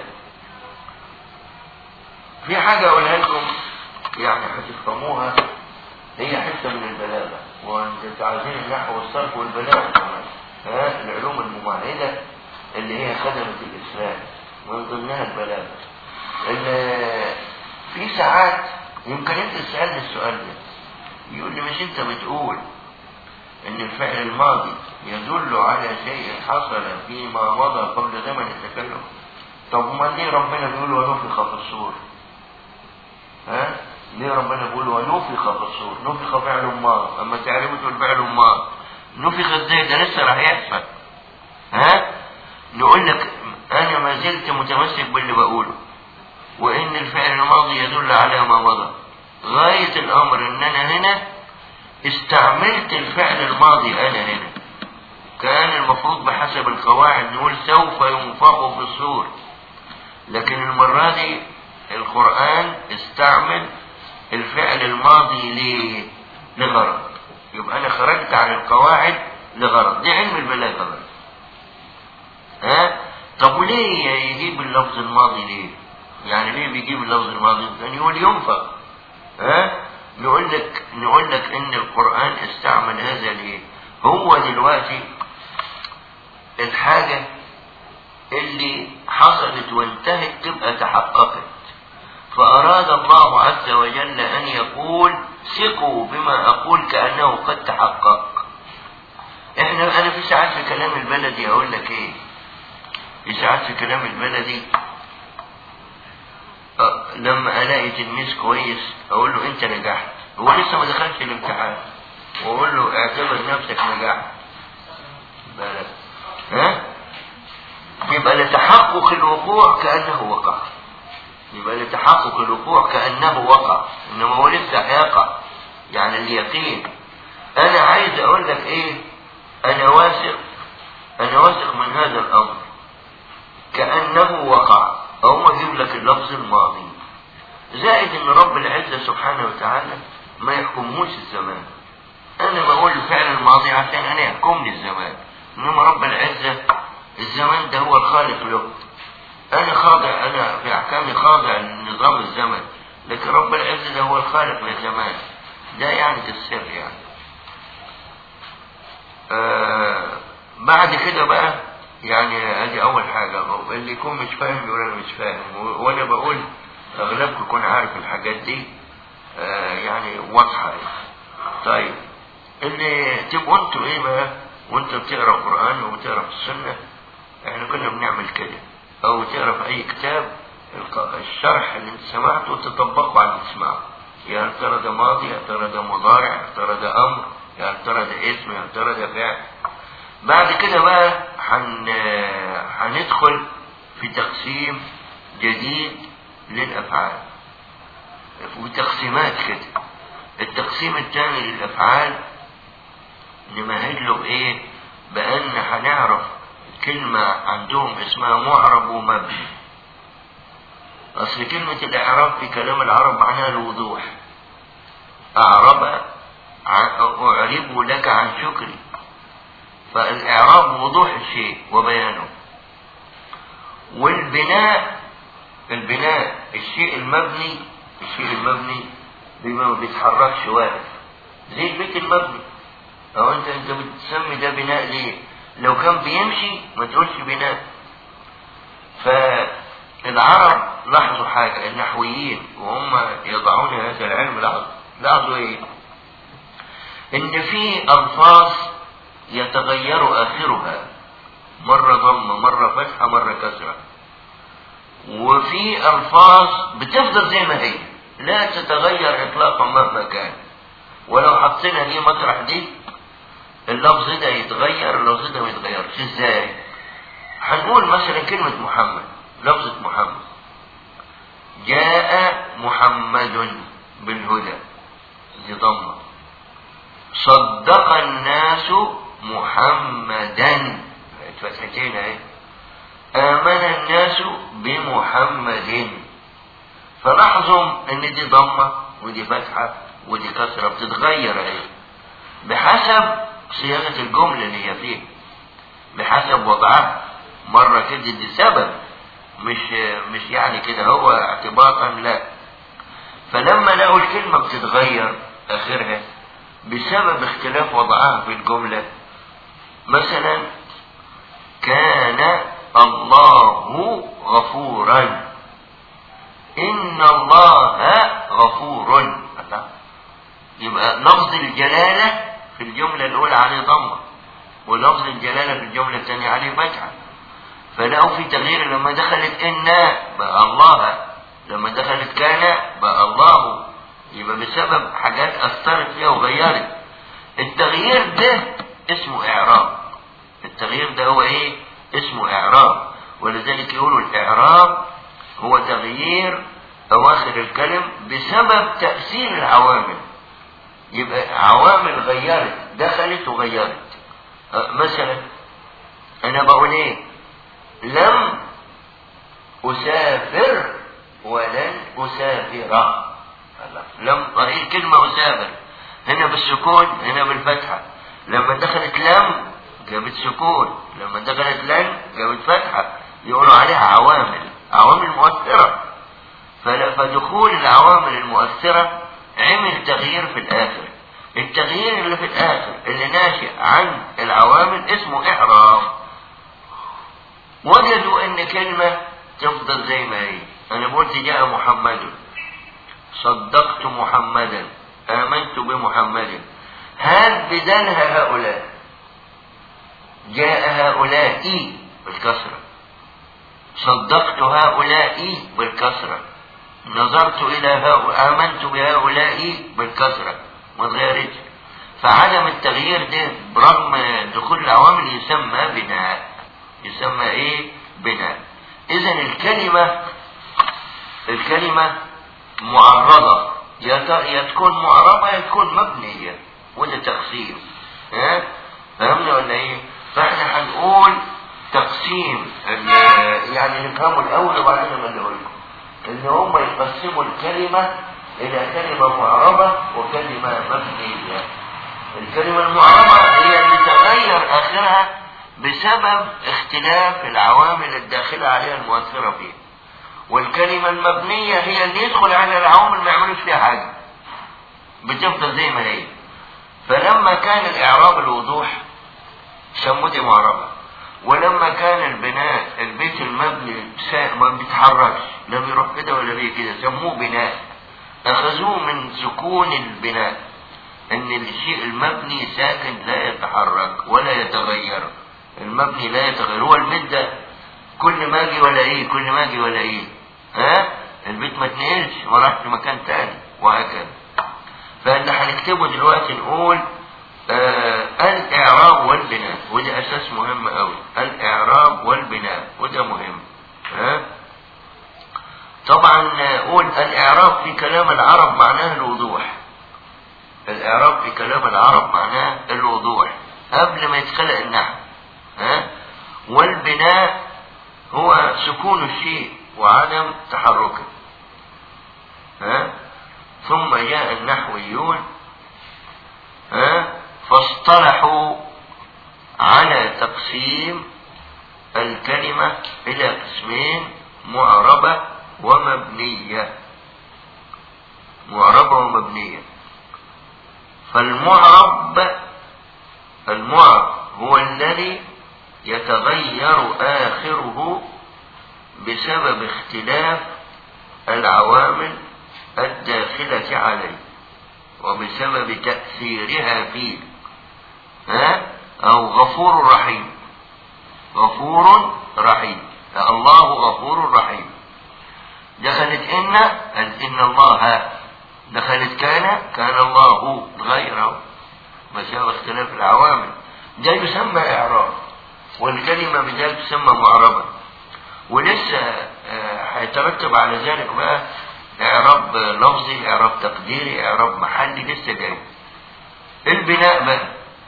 [SPEAKER 3] في حاجة أقولها لكم يعني هتفهموها هي حتة من البلاغة وانت عايزين النحو والصرف والبلاغة كمان ها العلوم الممهدة اللي هي خدمة الإسلام من ضمنها البلاغة ال- في ساعات يمكن انت تسألني السؤال ده يقول لي مش انت بتقول ان الفعل الماضي يدل على شيء حصل فيما مضى قبل زمن التكلم طب ما ليه ربنا بيقول ونفخ في الصور ها ليه ربنا بيقول ونفخ في الصور نفخ فعل ماض اما تعرفوا تقول فعل ماض نفخ ازاي ده لسه راح يحصل ها نقول لك انا ما زلت متمسك باللي بقوله وان الفعل الماضي يدل على ما مضى غاية الامر ان انا هنا استعملت الفعل الماضي انا هنا كان المفروض بحسب القواعد نقول سوف ينفخ في الصور لكن المرة دي القرآن استعمل الفعل الماضي ليه؟ لغرض يبقى أنا خرجت عن القواعد لغرض دي علم البلاغة بقى ها؟ طب وليه يجيب اللفظ الماضي ليه؟ يعني ليه بيجيب اللفظ الماضي؟ كان يقول ينفق ها؟ نقول لك نقول لك ان القرآن استعمل هذا ليه؟ هو دلوقتي الحاجة اللي حصلت وانتهت تبقى تحققت فأراد الله عز وجل أن يقول ثقوا بما أقول كأنه قد تحقق احنا أنا في ساعات في كلام البلدي أقول لك إيه في ساعات في كلام البلدي أه لما ألاقي تلميذ كويس أقول له أنت نجحت هو لسه ما دخلش الامتحان وأقول له اعتبر نفسك نجحت بالك ها يبقى لتحقق الوقوع كأنه وقع يبقى لتحقق الوقوع كأنه وقع إنما هو لسه هيقع يعني اليقين أنا عايز أقول لك إيه أنا واثق أنا واثق من هذا الأمر كأنه وقع هو يجيب لك اللفظ الماضي زائد ان رب العزة سبحانه وتعالى ما يحكموش الزمان انا بقول الفعل الماضي عشان انا يحكمني الزمان انما رب العزة الزمان ده هو الخالق له انا خاضع انا في احكامي خاضع لنظام الزمن لكن رب العزة ده هو الخالق للزمان ده يعني السر يعني آه بعد كده بقى يعني ادي اول حاجة اللي يكون مش فاهم يقول انا مش فاهم و- وانا بقول اغلبكم يكون عارف الحاجات دي آه يعني واضحة يعني. طيب اللي تبقوا انتوا ايه بقى وانت بتقرا القرآن وبتقرا في السنة احنا كنا بنعمل كده او تقرا في اي كتاب الق- الشرح اللي انت سمعته تطبقه على اللي تسمعه يا ترى ده ماضي يا ترى ده مضارع يا ترى ده امر يا ترى ده اسم يا ترى ده فعل بعد كده بقى هن هندخل في تقسيم جديد للافعال وتقسيمات كده التقسيم الثاني للافعال نمهد له بايه بان هنعرف كلمة عندهم اسمها معرب ومبني اصل كلمة الاعراب في كلام العرب معناها الوضوح اعرب عن- اعرب لك عن شكري فالاعراب وضوح الشيء وبيانه والبناء البناء الشيء المبني الشيء المبني بما ما بيتحركش واقف زي البيت المبني او انت انت بتسمي ده بناء ليه لو كان بيمشي ما تقولش بناء فالعرب لاحظوا حاجة النحويين وهم يضعون هذا العلم لاحظوا لاحظوا ايه ان في الفاظ يتغير اخرها مرة ضمة مرة فتحة مرة كسرة وفي الفاظ بتفضل زي ما هي لا تتغير اطلاقا مهما كان ولو حطينا دي مطرح دي اللفظ ده يتغير اللفظ ده ما يتغيرش ازاي هنقول مثلا كلمة محمد لفظة محمد جاء محمد بالهدى دي ضمة صدق الناس محمدا فتحتين اهي آمن الناس بمحمد فلاحظوا ان دي ضمة ودي فتحة ودي كسرة بتتغير اهي بحسب صياغة الجملة اللي هي فيها بحسب وضعها مرة كده دي سبب مش مش يعني كده هو اعتباطا لا فلما لقوا الكلمة بتتغير آخرها بسبب اختلاف وضعها في الجملة مثلا كان الله غفورا إن الله غفور الله. يبقى لفظ الجلالة في الجملة الأولى عليه ضمة ولفظ الجلالة في الجملة الثانية عليه فتحة فلقوا في تغيير لما دخلت إن بقى الله لما دخلت كان بقى الله يبقى بسبب حاجات أثرت فيها وغيرت التغيير ده اسمه إعراب التغيير ده هو إيه؟ اسمه إعراب ولذلك يقولوا الإعراب هو تغيير أواخر الكلم بسبب تأثير العوامل يبقى عوامل غيرت دخلت وغيرت أه، مثلا أنا بقول إيه لم أسافر ولن أسافر الله. لم ايه كلمة أسافر هنا بالسكون هنا بالفتحة لما دخلت لم جابت سكون لما دخلت لن جابت فتحة يقولوا عليها عوامل عوامل مؤثرة فلا- فدخول العوامل المؤثرة عمل تغيير في الآخر التغيير اللي في الآخر اللي ناشئ عن العوامل اسمه إعراب وجدوا ان كلمة تفضل زي ما هي انا قلت جاء محمد صدقت محمدا امنت بمحمد هل بدلها هؤلاء جاء هؤلاء بالكسرة صدقت هؤلاء بالكسرة نظرت إلى هؤلاء آمنت بهؤلاء بالكسرة ما اتغيرتش فعدم التغيير ده برغم دخول العوامل يسمى بناء يسمى ايه بناء اذا الكلمة الكلمة معرضة يا ت- يا تكون معربة يا تكون مبنية وده تقسيم ها فهمنا ولا ايه فاحنا هنقول تقسيم ال- يعني نفهمه الاول وبعدين ما نقول لكم ان هم يقسموا الكلمة الى كلمة معربة وكلمة مبنية الكلمة المعربة هي اللي تغير اخرها بسبب اختلاف العوامل الداخلة عليها المؤثرة فيها والكلمة المبنية هي اللي يدخل على العوامل ما يعملوش فيها حاجة بتفضل زي ما هي فلما كان الإعراب الوضوح سموه دي معربة ولما كان البناء البيت المبني سا- ما بيتحركش لا بيروح كده ولا بيه كده سموه بناء أخذوه من سكون البناء ان الشيء المبني ساكن لا يتحرك ولا يتغير المبني لا يتغير هو البيت ده كل ما اجي ولا ايه كل ما اجي ولا ايه ها البيت ما اتنقلش ما راحش مكان تاني وهكذا فاللي هنكتبه دلوقتي نقول آه الاعراب والبناء وده اساس مهم قوي الاعراب والبناء وده مهم ها طبعا نقول الاعراب في كلام العرب معناه الوضوح الإعراب في كلام العرب معناه الوضوح قبل ما يتخلق النحو ها والبناء هو سكون الشيء وعدم تحركه ها ثم جاء النحويون ها فاصطلحوا على تقسيم الكلمة إلى قسمين معربة ومبنية معربة ومبنية فالمعرب المعرب هو الذي يتغير آخره بسبب اختلاف العوامل الداخلة عليه وبسبب تأثيرها فيه ها أو غفور رحيم غفور رحيم الله غفور رحيم دخلت إن قال إن الله دخلت كان كان الله غيره بسبب اختلاف العوامل ده يسمى إعراب والكلمة بذلك تسمى معربة ولسه آه، هيترتب على ذلك بقى إعراب لفظي إعراب تقديري إعراب محلي لسه جاي البناء بقى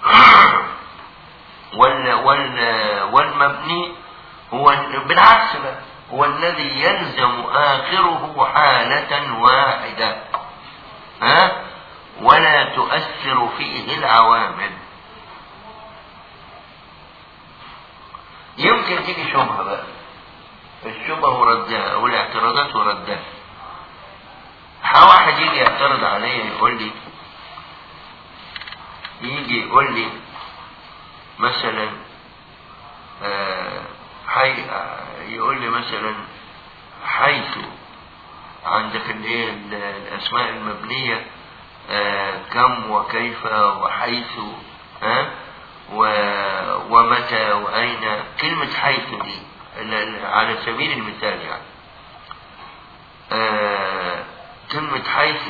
[SPEAKER 3] وال وال والمبني هو بالعكس بقى هو الذي يلزم آخره حالة واحدة ها ولا تؤثر فيه العوامل يمكن تيجي شبهة بقى الشبهة وردها والاعتراضات وردها واحد يجي يعترض عليا يقول لي يجي يقول لي مثلا آه حي آه، يقول لي مثلا حيث عندك الايه ال- الاسماء المبنيه آه كم وكيف وحيث ها و- ومتى واين كلمه حيث دي ال- ال- على سبيل المثال يعني آه كلمه حيث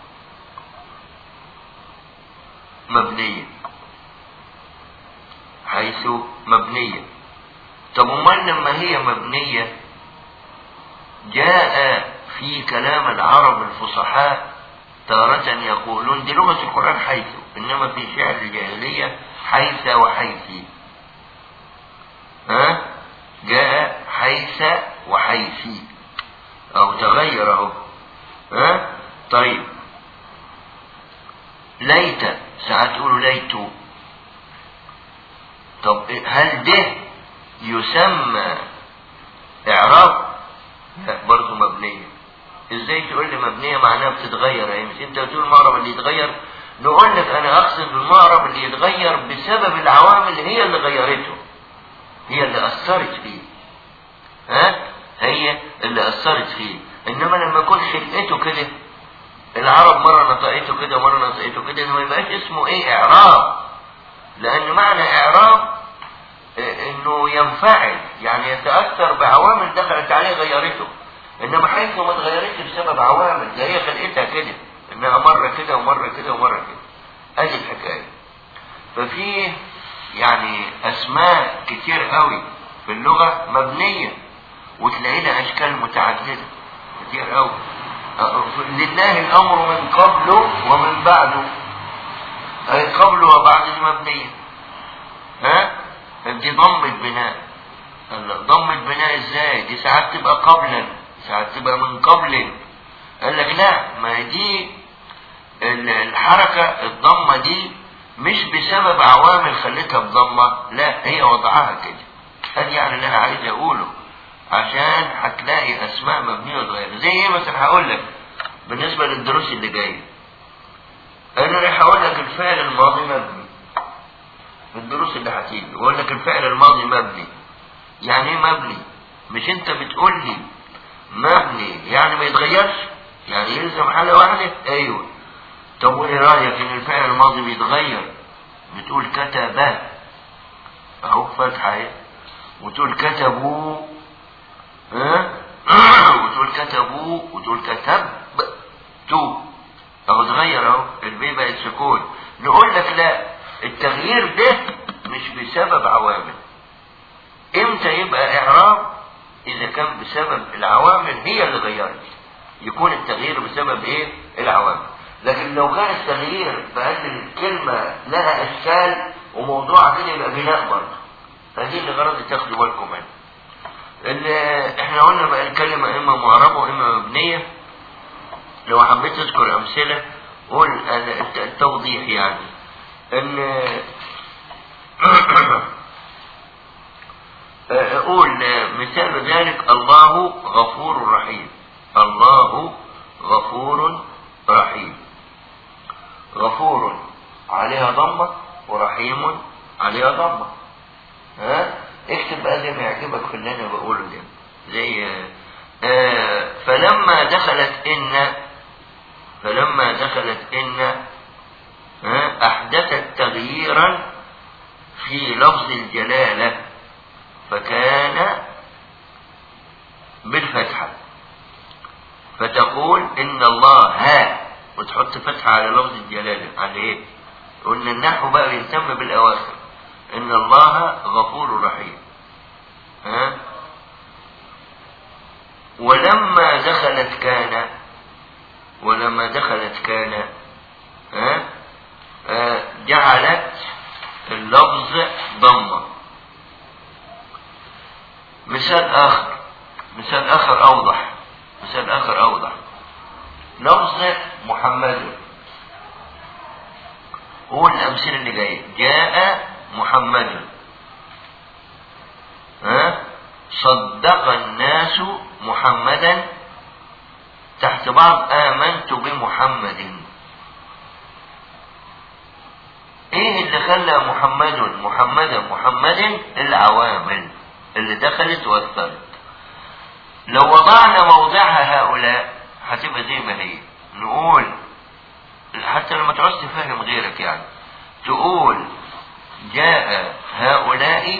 [SPEAKER 3] مبنيه حيث مبنيه طب امال لما هي مبنيه جاء في كلام العرب الفصحاء تارة يقولون دي لغة القرآن حيث إنما في شعر الجاهلية حيث وحيثي ها جاء حيث وحيثي أو تغير أهو ها طيب ليت ساعات تقولوا ليتو طب هل ده يسمى إعراب؟ لا برضه مبنية ازاي تقول لي مبنية معناها بتتغير يعني مش انت بتقول المعرب اللي يتغير نقول لك انا اقصد بالمعرب اللي يتغير بسبب العوامل هي اللي غيرته هي اللي اثرت فيه ها هي اللي اثرت فيه انما لما يكون خلقته كده العرب مرة نطقته كده مرة نطقته كده ما يبقاش اسمه ايه اعراب لان معنى اعراب إيه انه ينفعل يعني يتاثر بعوامل دخلت عليه غيرته انما حيث ما اتغيرتش بسبب عوامل ده هي خلقتها كده انها مره كده ومره كده ومره كده ادي الحكايه ففيه يعني اسماء كتير قوي في اللغة مبنية وتلاقي لها اشكال متعددة كتير قوي لله الامر من قبله ومن بعده اي قبله وبعده مبنية ها دي ضمة بناء ضمة بناء ازاي دي ساعات تبقى قبلا ساعات تبقى من قبل قال لك لا ما دي الحركة الضمة دي مش بسبب عوامل خلتها بضمة لا هي وضعها كده هذا يعني اللي انا عايز اقوله عشان هتلاقي اسماء مبنيه وتغير زي ايه مثلا هقول لك بالنسبه للدروس اللي جايه انا راح اقول لك الفعل الماضي مبني في الدروس اللي هتيجي واقول لك الفعل الماضي مبني يعني ايه مبني مش انت بتقول لي مبني يعني ما يتغيرش يعني يلزم حاله واحده ايوه طب وايه رايك ان الفعل الماضي بيتغير بتقول كتب اهو فتحه اهي وتقول كتبوا ها وتقول كتبوا وتقول كتب تو اهو اتغير اهو البي بقت سكون نقول لك لا التغيير ده مش بسبب عوامل امتى يبقى اعراب اذا كان بسبب العوامل هي اللي غيرت يكون التغيير بسبب ايه العوامل لكن لو كان التغيير بان الكلمه لها اشكال وموضوع كده يبقى بناء برضه فدي اللي غرض تاخدوا بالكم منها اللي احنا قلنا بقى الكلمة اما معربة واما مبنية لو حبيت تذكر امثلة قول التوضيح يعني ان قول مثال ذلك الله غفور رحيم الله غفور رحيم غفور عليها ضمة ورحيم عليها ضمة ها اكتب بقى زي ما يعجبك في اللي انا بقوله ده زي آه فلما دخلت ان فلما دخلت ان آه احدثت تغييرا في لفظ الجلاله فكان بالفتحه فتقول ان الله ها وتحط فتحه على لفظ الجلاله على ايه قلنا النحو بقى بيهتم بالاواخر ان الله غفور رحيم ها ولما دخلت كان ولما دخلت كان ها آه جعلت اللفظ ضمة مثال آخر مثال آخر أوضح مثال آخر أوضح لفظ محمد هو الأمثلة اللي جاية جاء محمد ها صدق الناس محمدا تحت بعض آمنت بمحمد ايه اللي خلى محمد محمدا محمد العوامل اللي دخلت واثرت لو وضعنا موضعها هؤلاء هتبقى زي ما هي نقول حتى لما تعوز تفهم غيرك يعني تقول جاء هؤلاء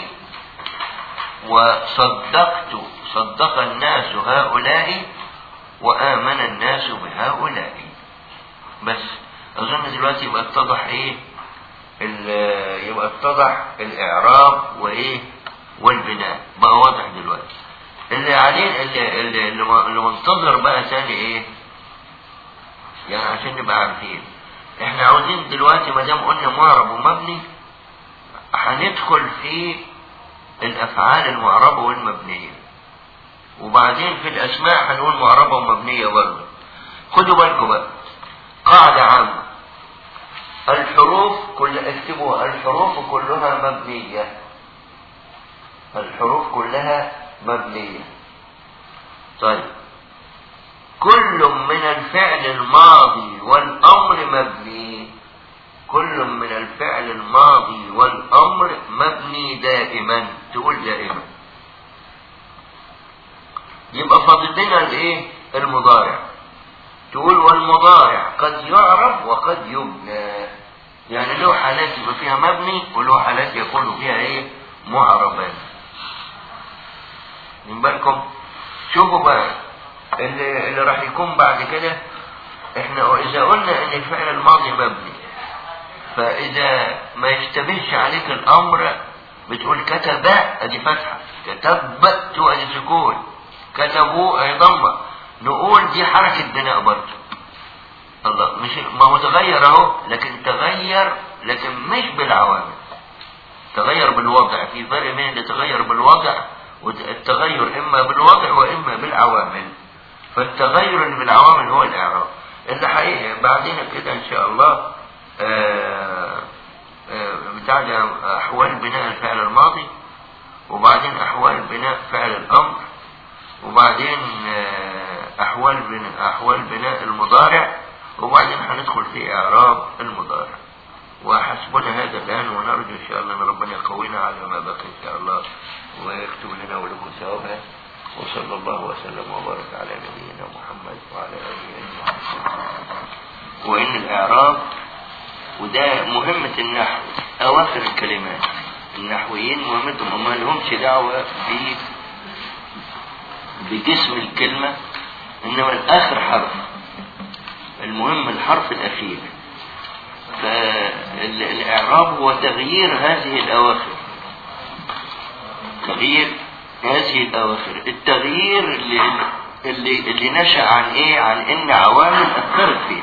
[SPEAKER 3] وصدقت صدق الناس هؤلاء وآمن الناس بهؤلاء بس أظن دلوقتي يبقى اتضح إيه يبقى اتضح الإعراب وإيه والبناء بقى واضح دلوقتي اللي عليه اللي, اللي, اللي منتظر بقى ثاني إيه يعني عشان نبقى عارفين احنا عاوزين دلوقتي ما دام قلنا معرب ومبني هندخل في الافعال المعربه والمبنيه وبعدين في الاسماء هنقول معربه ومبنيه برضه خدوا بالكم بقى قاعده عامه الحروف كل اكتبوها الحروف كلها مبنيه الحروف كلها مبنيه طيب كل من الفعل الماضي والامر مبني كل من الفعل الماضي والامر مبني دائما تقول دائما يبقى فاضل لنا الايه المضارع تقول والمضارع قد يعرف وقد يبنى يعني له حالات يبقى فيها مبني وله حالات يكون فيها ايه معربا من بالكم شوفوا بقى اللي, اللي راح يكون بعد كده احنا اذا قلنا ان الفعل الماضي مبني فإذا ما يشتبهش عليك الأمر بتقول كتب أدي فتحة كتبت أدي سكون كتبوا أي ضمة نقول دي حركة بناء برضه الله مش ما هو تغير اهو لكن تغير لكن مش بالعوامل تغير بالوضع في فرق بين اللي تغير بالوضع والتغير اما بالوضع واما بالعوامل فالتغير اللي بالعوامل هو الاعراب اللي حقيقة بعدين كده ان شاء الله آه، آه، بتاع ده احوال بناء الفعل الماضي وبعدين احوال بناء فعل الامر وبعدين آه، احوال بناء احوال بناء المضارع وبعدين هندخل في اعراب المضارع وحسبنا هذا الان ونرجو ان شاء الله ان ربنا يقوينا على ما بقي ان شاء الله ويكتب لنا ولكم ثوابا وصلى الله وسلم وبارك على نبينا محمد وعلى اله اجمعين وان الاعراب وده مهمة النحو اواخر الكلمات النحويين مهمتهم ما لهمش دعوة ب بجسم الكلمة انما الاخر حرف المهم الحرف الاخير فالاعراب هو تغيير هذه الاواخر تغيير هذه الاواخر التغيير اللي اللي, اللي نشأ عن ايه عن ان عوامل اثرت فيه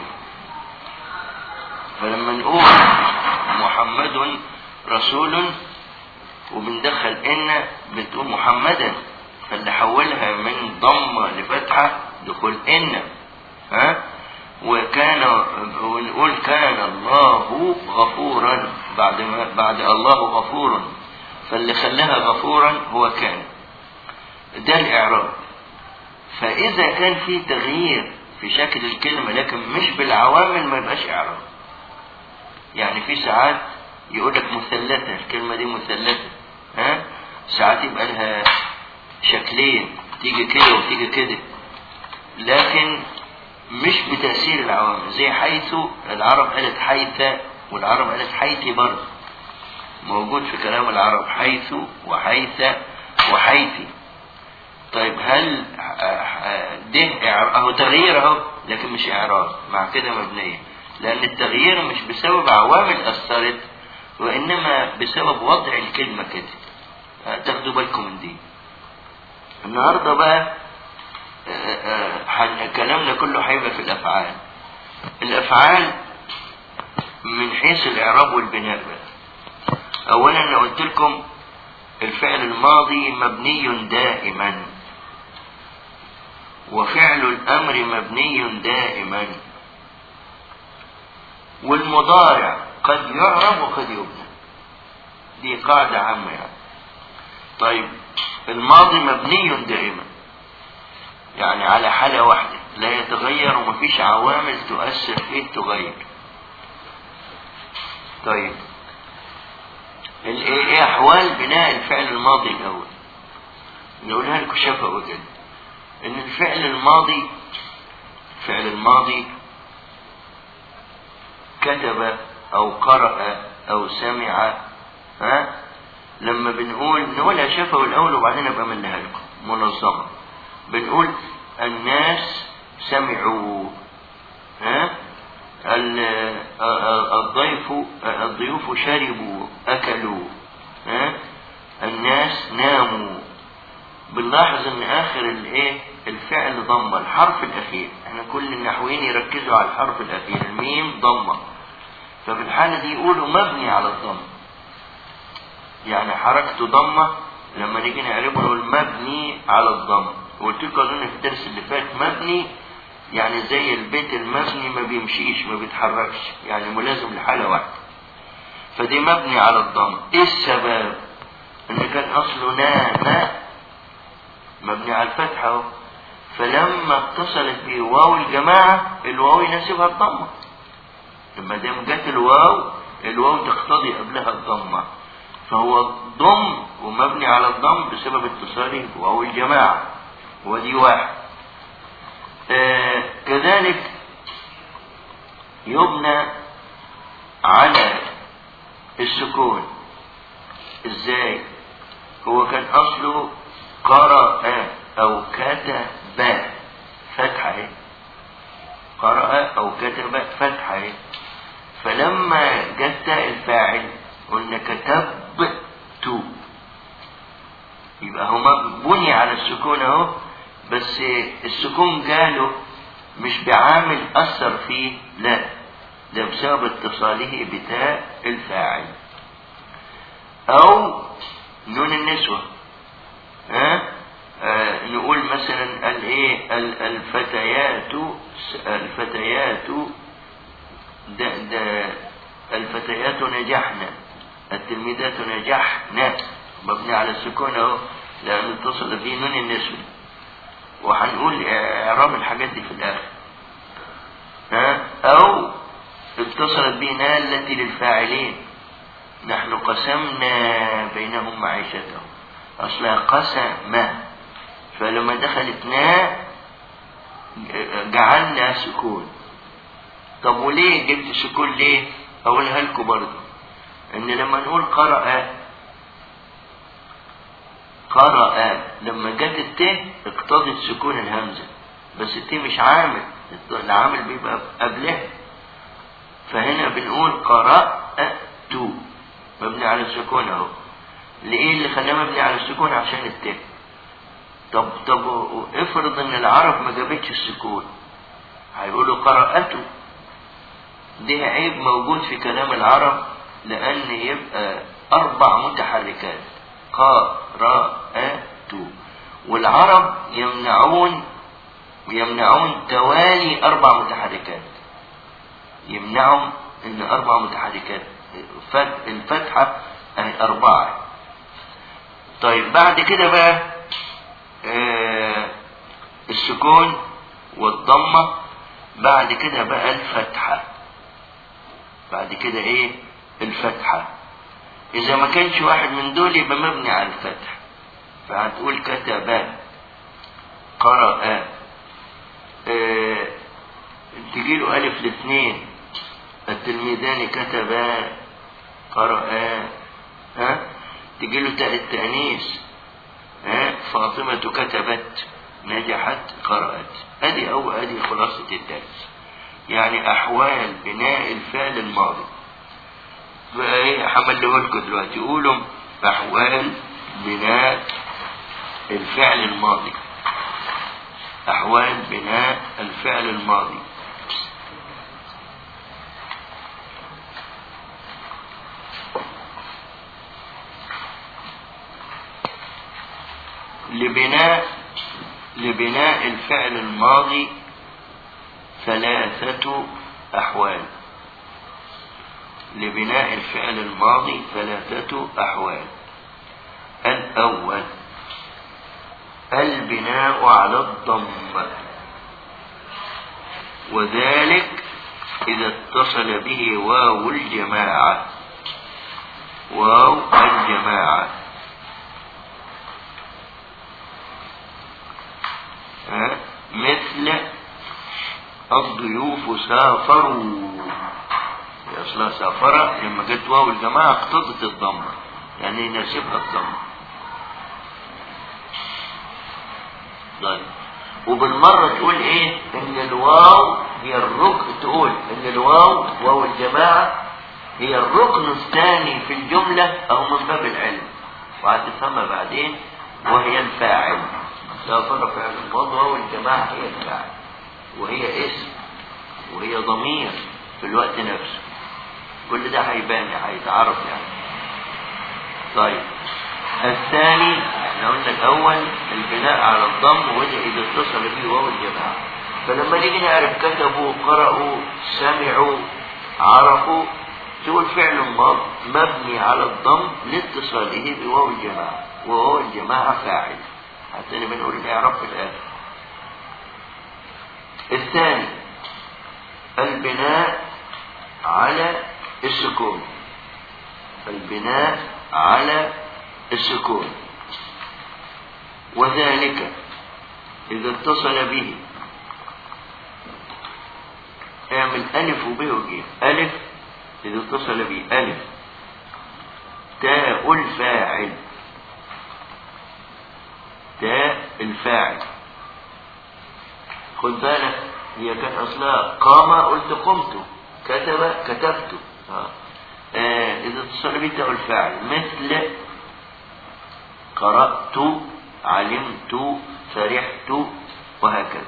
[SPEAKER 3] فلما نقول محمد رسول وبندخل ان بتقول محمدا فاللي حولها من ضمه لفتحه دخول ان ها وكان ونقول كان الله غفورا بعد ما بعد الله غفور فاللي خلاها غفورا هو كان ده الاعراب فاذا كان في تغيير في شكل الكلمه لكن مش بالعوامل ما يبقاش اعراب يعني في ساعات يقول لك مثلثه الكلمه دي مثلثه ها ساعات يبقى لها شكلين تيجي كده وتيجي كده لكن مش بتأثير العوامل زي حيث العرب قالت حيث والعرب قالت حيث برضه موجود في كلام العرب حيث وحيث وحيث طيب هل ده إعراب اهو تغيير اهو لكن مش اعراب مع كده مبنيه لان التغيير مش بسبب عوامل اثرت وانما بسبب وضع الكلمه كده تاخدوا بالكم من دي النهارده بقى كلامنا كله هيبقى في الافعال الافعال من حيث الاعراب والبناء بقى اولا انا قلت لكم الفعل الماضي مبني دائما وفعل الامر مبني دائما والمضارع قد يعرب وقد يبنى دي قاعدة عامة يعني طيب الماضي مبني دائما يعني على حالة واحدة لا يتغير ومفيش عوامل تؤثر فيه تغير طيب ايه احوال بناء الفعل الماضي الاول نقولها لكم شفا كده ان الفعل الماضي الفعل الماضي كتب او قرأ او سمع ها لما بنقول نقولها شفا الاول وبعدين ابقى منها لكم منظمه بنقول الناس سمعوا ها الضيف الضيوف شربوا اكلوا ها الناس ناموا بنلاحظ ان اخر الايه الفعل ضمه الحرف الاخير احنا كل النحويين يركزوا على الحرف الاخير الميم ضمه ففي الحاله دي يقولوا مبني على الضم يعني حركته ضمه لما نيجي نعربه نقول مبني على الضم وقلت لكم اظن في الدرس اللي فات مبني يعني زي البيت المبني ما بيمشيش ما بيتحركش يعني ملازم لحالة واحدة فدي مبني على الضم ايه السبب ان كان اصله نام مبني على الفتحة اهو فلما اتصلت بواو الجماعة الواو يناسبها الضمة لما دام جت الواو الواو تقتضي قبلها الضمة فهو ضم ومبني على الضم بسبب اتصاله بواو الجماعة ودي واحد آه كذلك يبنى على السكون ازاي هو كان اصله قرأ او كتب فتحة اهي قرأ او كتب فتحة اهي فلما جت تاء الفاعل قلنا كتبت يبقى هو بني على السكون اهو بس السكون جاله مش بعامل اثر فيه لا ده بسبب اتصاله بتاء الفاعل او نون النسوة ها آه نقول مثلا الايه ال- الفتيات الفتيات ده ده الفتيات نجحن التلميذات نجحن مبني على السكون اهو لان اتصل به نون النسوة وهنقول اعراب الحاجات دي في الاخر ها او اتصلت به نا التي للفاعلين نحن قسمنا بينهم معيشتهم اصلها قسم فلما دخلت نا جعلنا سكون طب وليه جبت سكون ليه اقولها لكم برضه ان لما نقول قرأ قرأ لما جت الت اقتضت سكون الهمزة بس الت مش عامل العامل بيبقى قبلها فهنا بنقول قرأت مبني على السكون اهو ليه اللي خلاه مبني على السكون عشان الت طب طب افرض ان العرب ما جابتش السكون هيقولوا قرأته ده عيب موجود في كلام العرب لأن يبقى أربع متحركات قرأت والعرب يمنعون يمنعون توالي أربع متحركات يمنعهم إن أربع متحركات الفتحة أهي أربعة طيب بعد كده بقى آه السكون والضمة بعد كده بقى الفتحة بعد كده ايه الفتحة اذا ما كانش واحد من دول يبقى مبني على الفتح فهتقول كتب قرأ اه تجي له ألف الاثنين التلميذان كتبا قرأ ها تجي له تاء التأنيث ها فاطمة كتبت نجحت قرأت ادي او ادي خلاصة الدرس يعني احوال بناء الفعل الماضي فايه حمله لكم دلوقتي قولوا احوال بناء الفعل الماضي احوال بناء الفعل الماضي لبناء لبناء الفعل الماضي ثلاثة أحوال لبناء الفعل الماضي ثلاثة أحوال الأول البناء على الضم وذلك إذا اتصل به واو الجماعة واو الجماعة ها؟ مثل الضيوف سافروا هي اصلها سافرة لما جت واو الجماعة اقتضت الضمة يعني يناسبها الضمة طيب وبالمرة تقول ايه ان الواو هي الركن تقول ان الواو واو الجماعة هي الركن الثاني في الجملة او من باب العلم وهتفهمها بعدين وهي الفاعل سافر فعل الماضي واو الجماعة هي الفاعل وهي اسم وهي ضمير في الوقت نفسه كل ده هيبان هيتعرف يعني طيب الثاني احنا قلنا الاول البناء على الضم وده اذا اتصل به واو الجماعه فلما نيجي نعرف كتبوا قرأوا سمعوا عرفوا تقول فعل ماض مبني على الضم لاتصاله بواو الجماعه وواو الجماعه فاعل حتى بنقول الاعراب في الاخر الثاني البناء على السكون البناء على السكون وذلك إذا اتصل به اعمل ألف وب وجيم ألف إذا اتصل به ألف تاء الفاعل تاء الفاعل خد بالك هي كان أصلها قام قلت قمت كتب كتبت آه. آه. إذا اتصل به تاء الفاعل مثل قرأت علمت فرحت وهكذا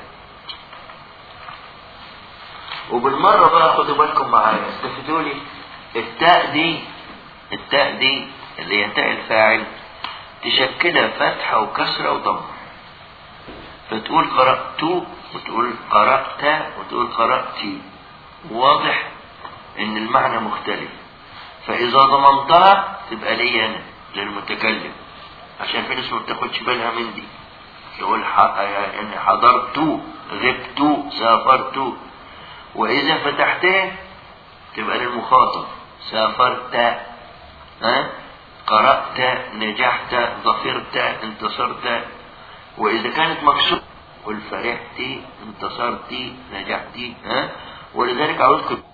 [SPEAKER 3] وبالمرة بقى خدوا بالكم معايا استفيدوا لي التاء دي التاء دي اللي هي تاء الفاعل تشكلها فتحة وكسرة وضمة فتقول قرأت وتقول قرأت وتقول قرأتي واضح ان المعنى مختلف فاذا ضمنتها تبقى لي انا للمتكلم عشان في ناس ما بتاخدش بالها من دي تقول ح- يعني حضرت غبت سافرت واذا فتحتها تبقى للمخاطب سافرت ها قرأت نجحت ظفرت انتصرت وإذا كانت مكسورة قل فرحت انتصرت نجحت ها ولذلك عاوزكم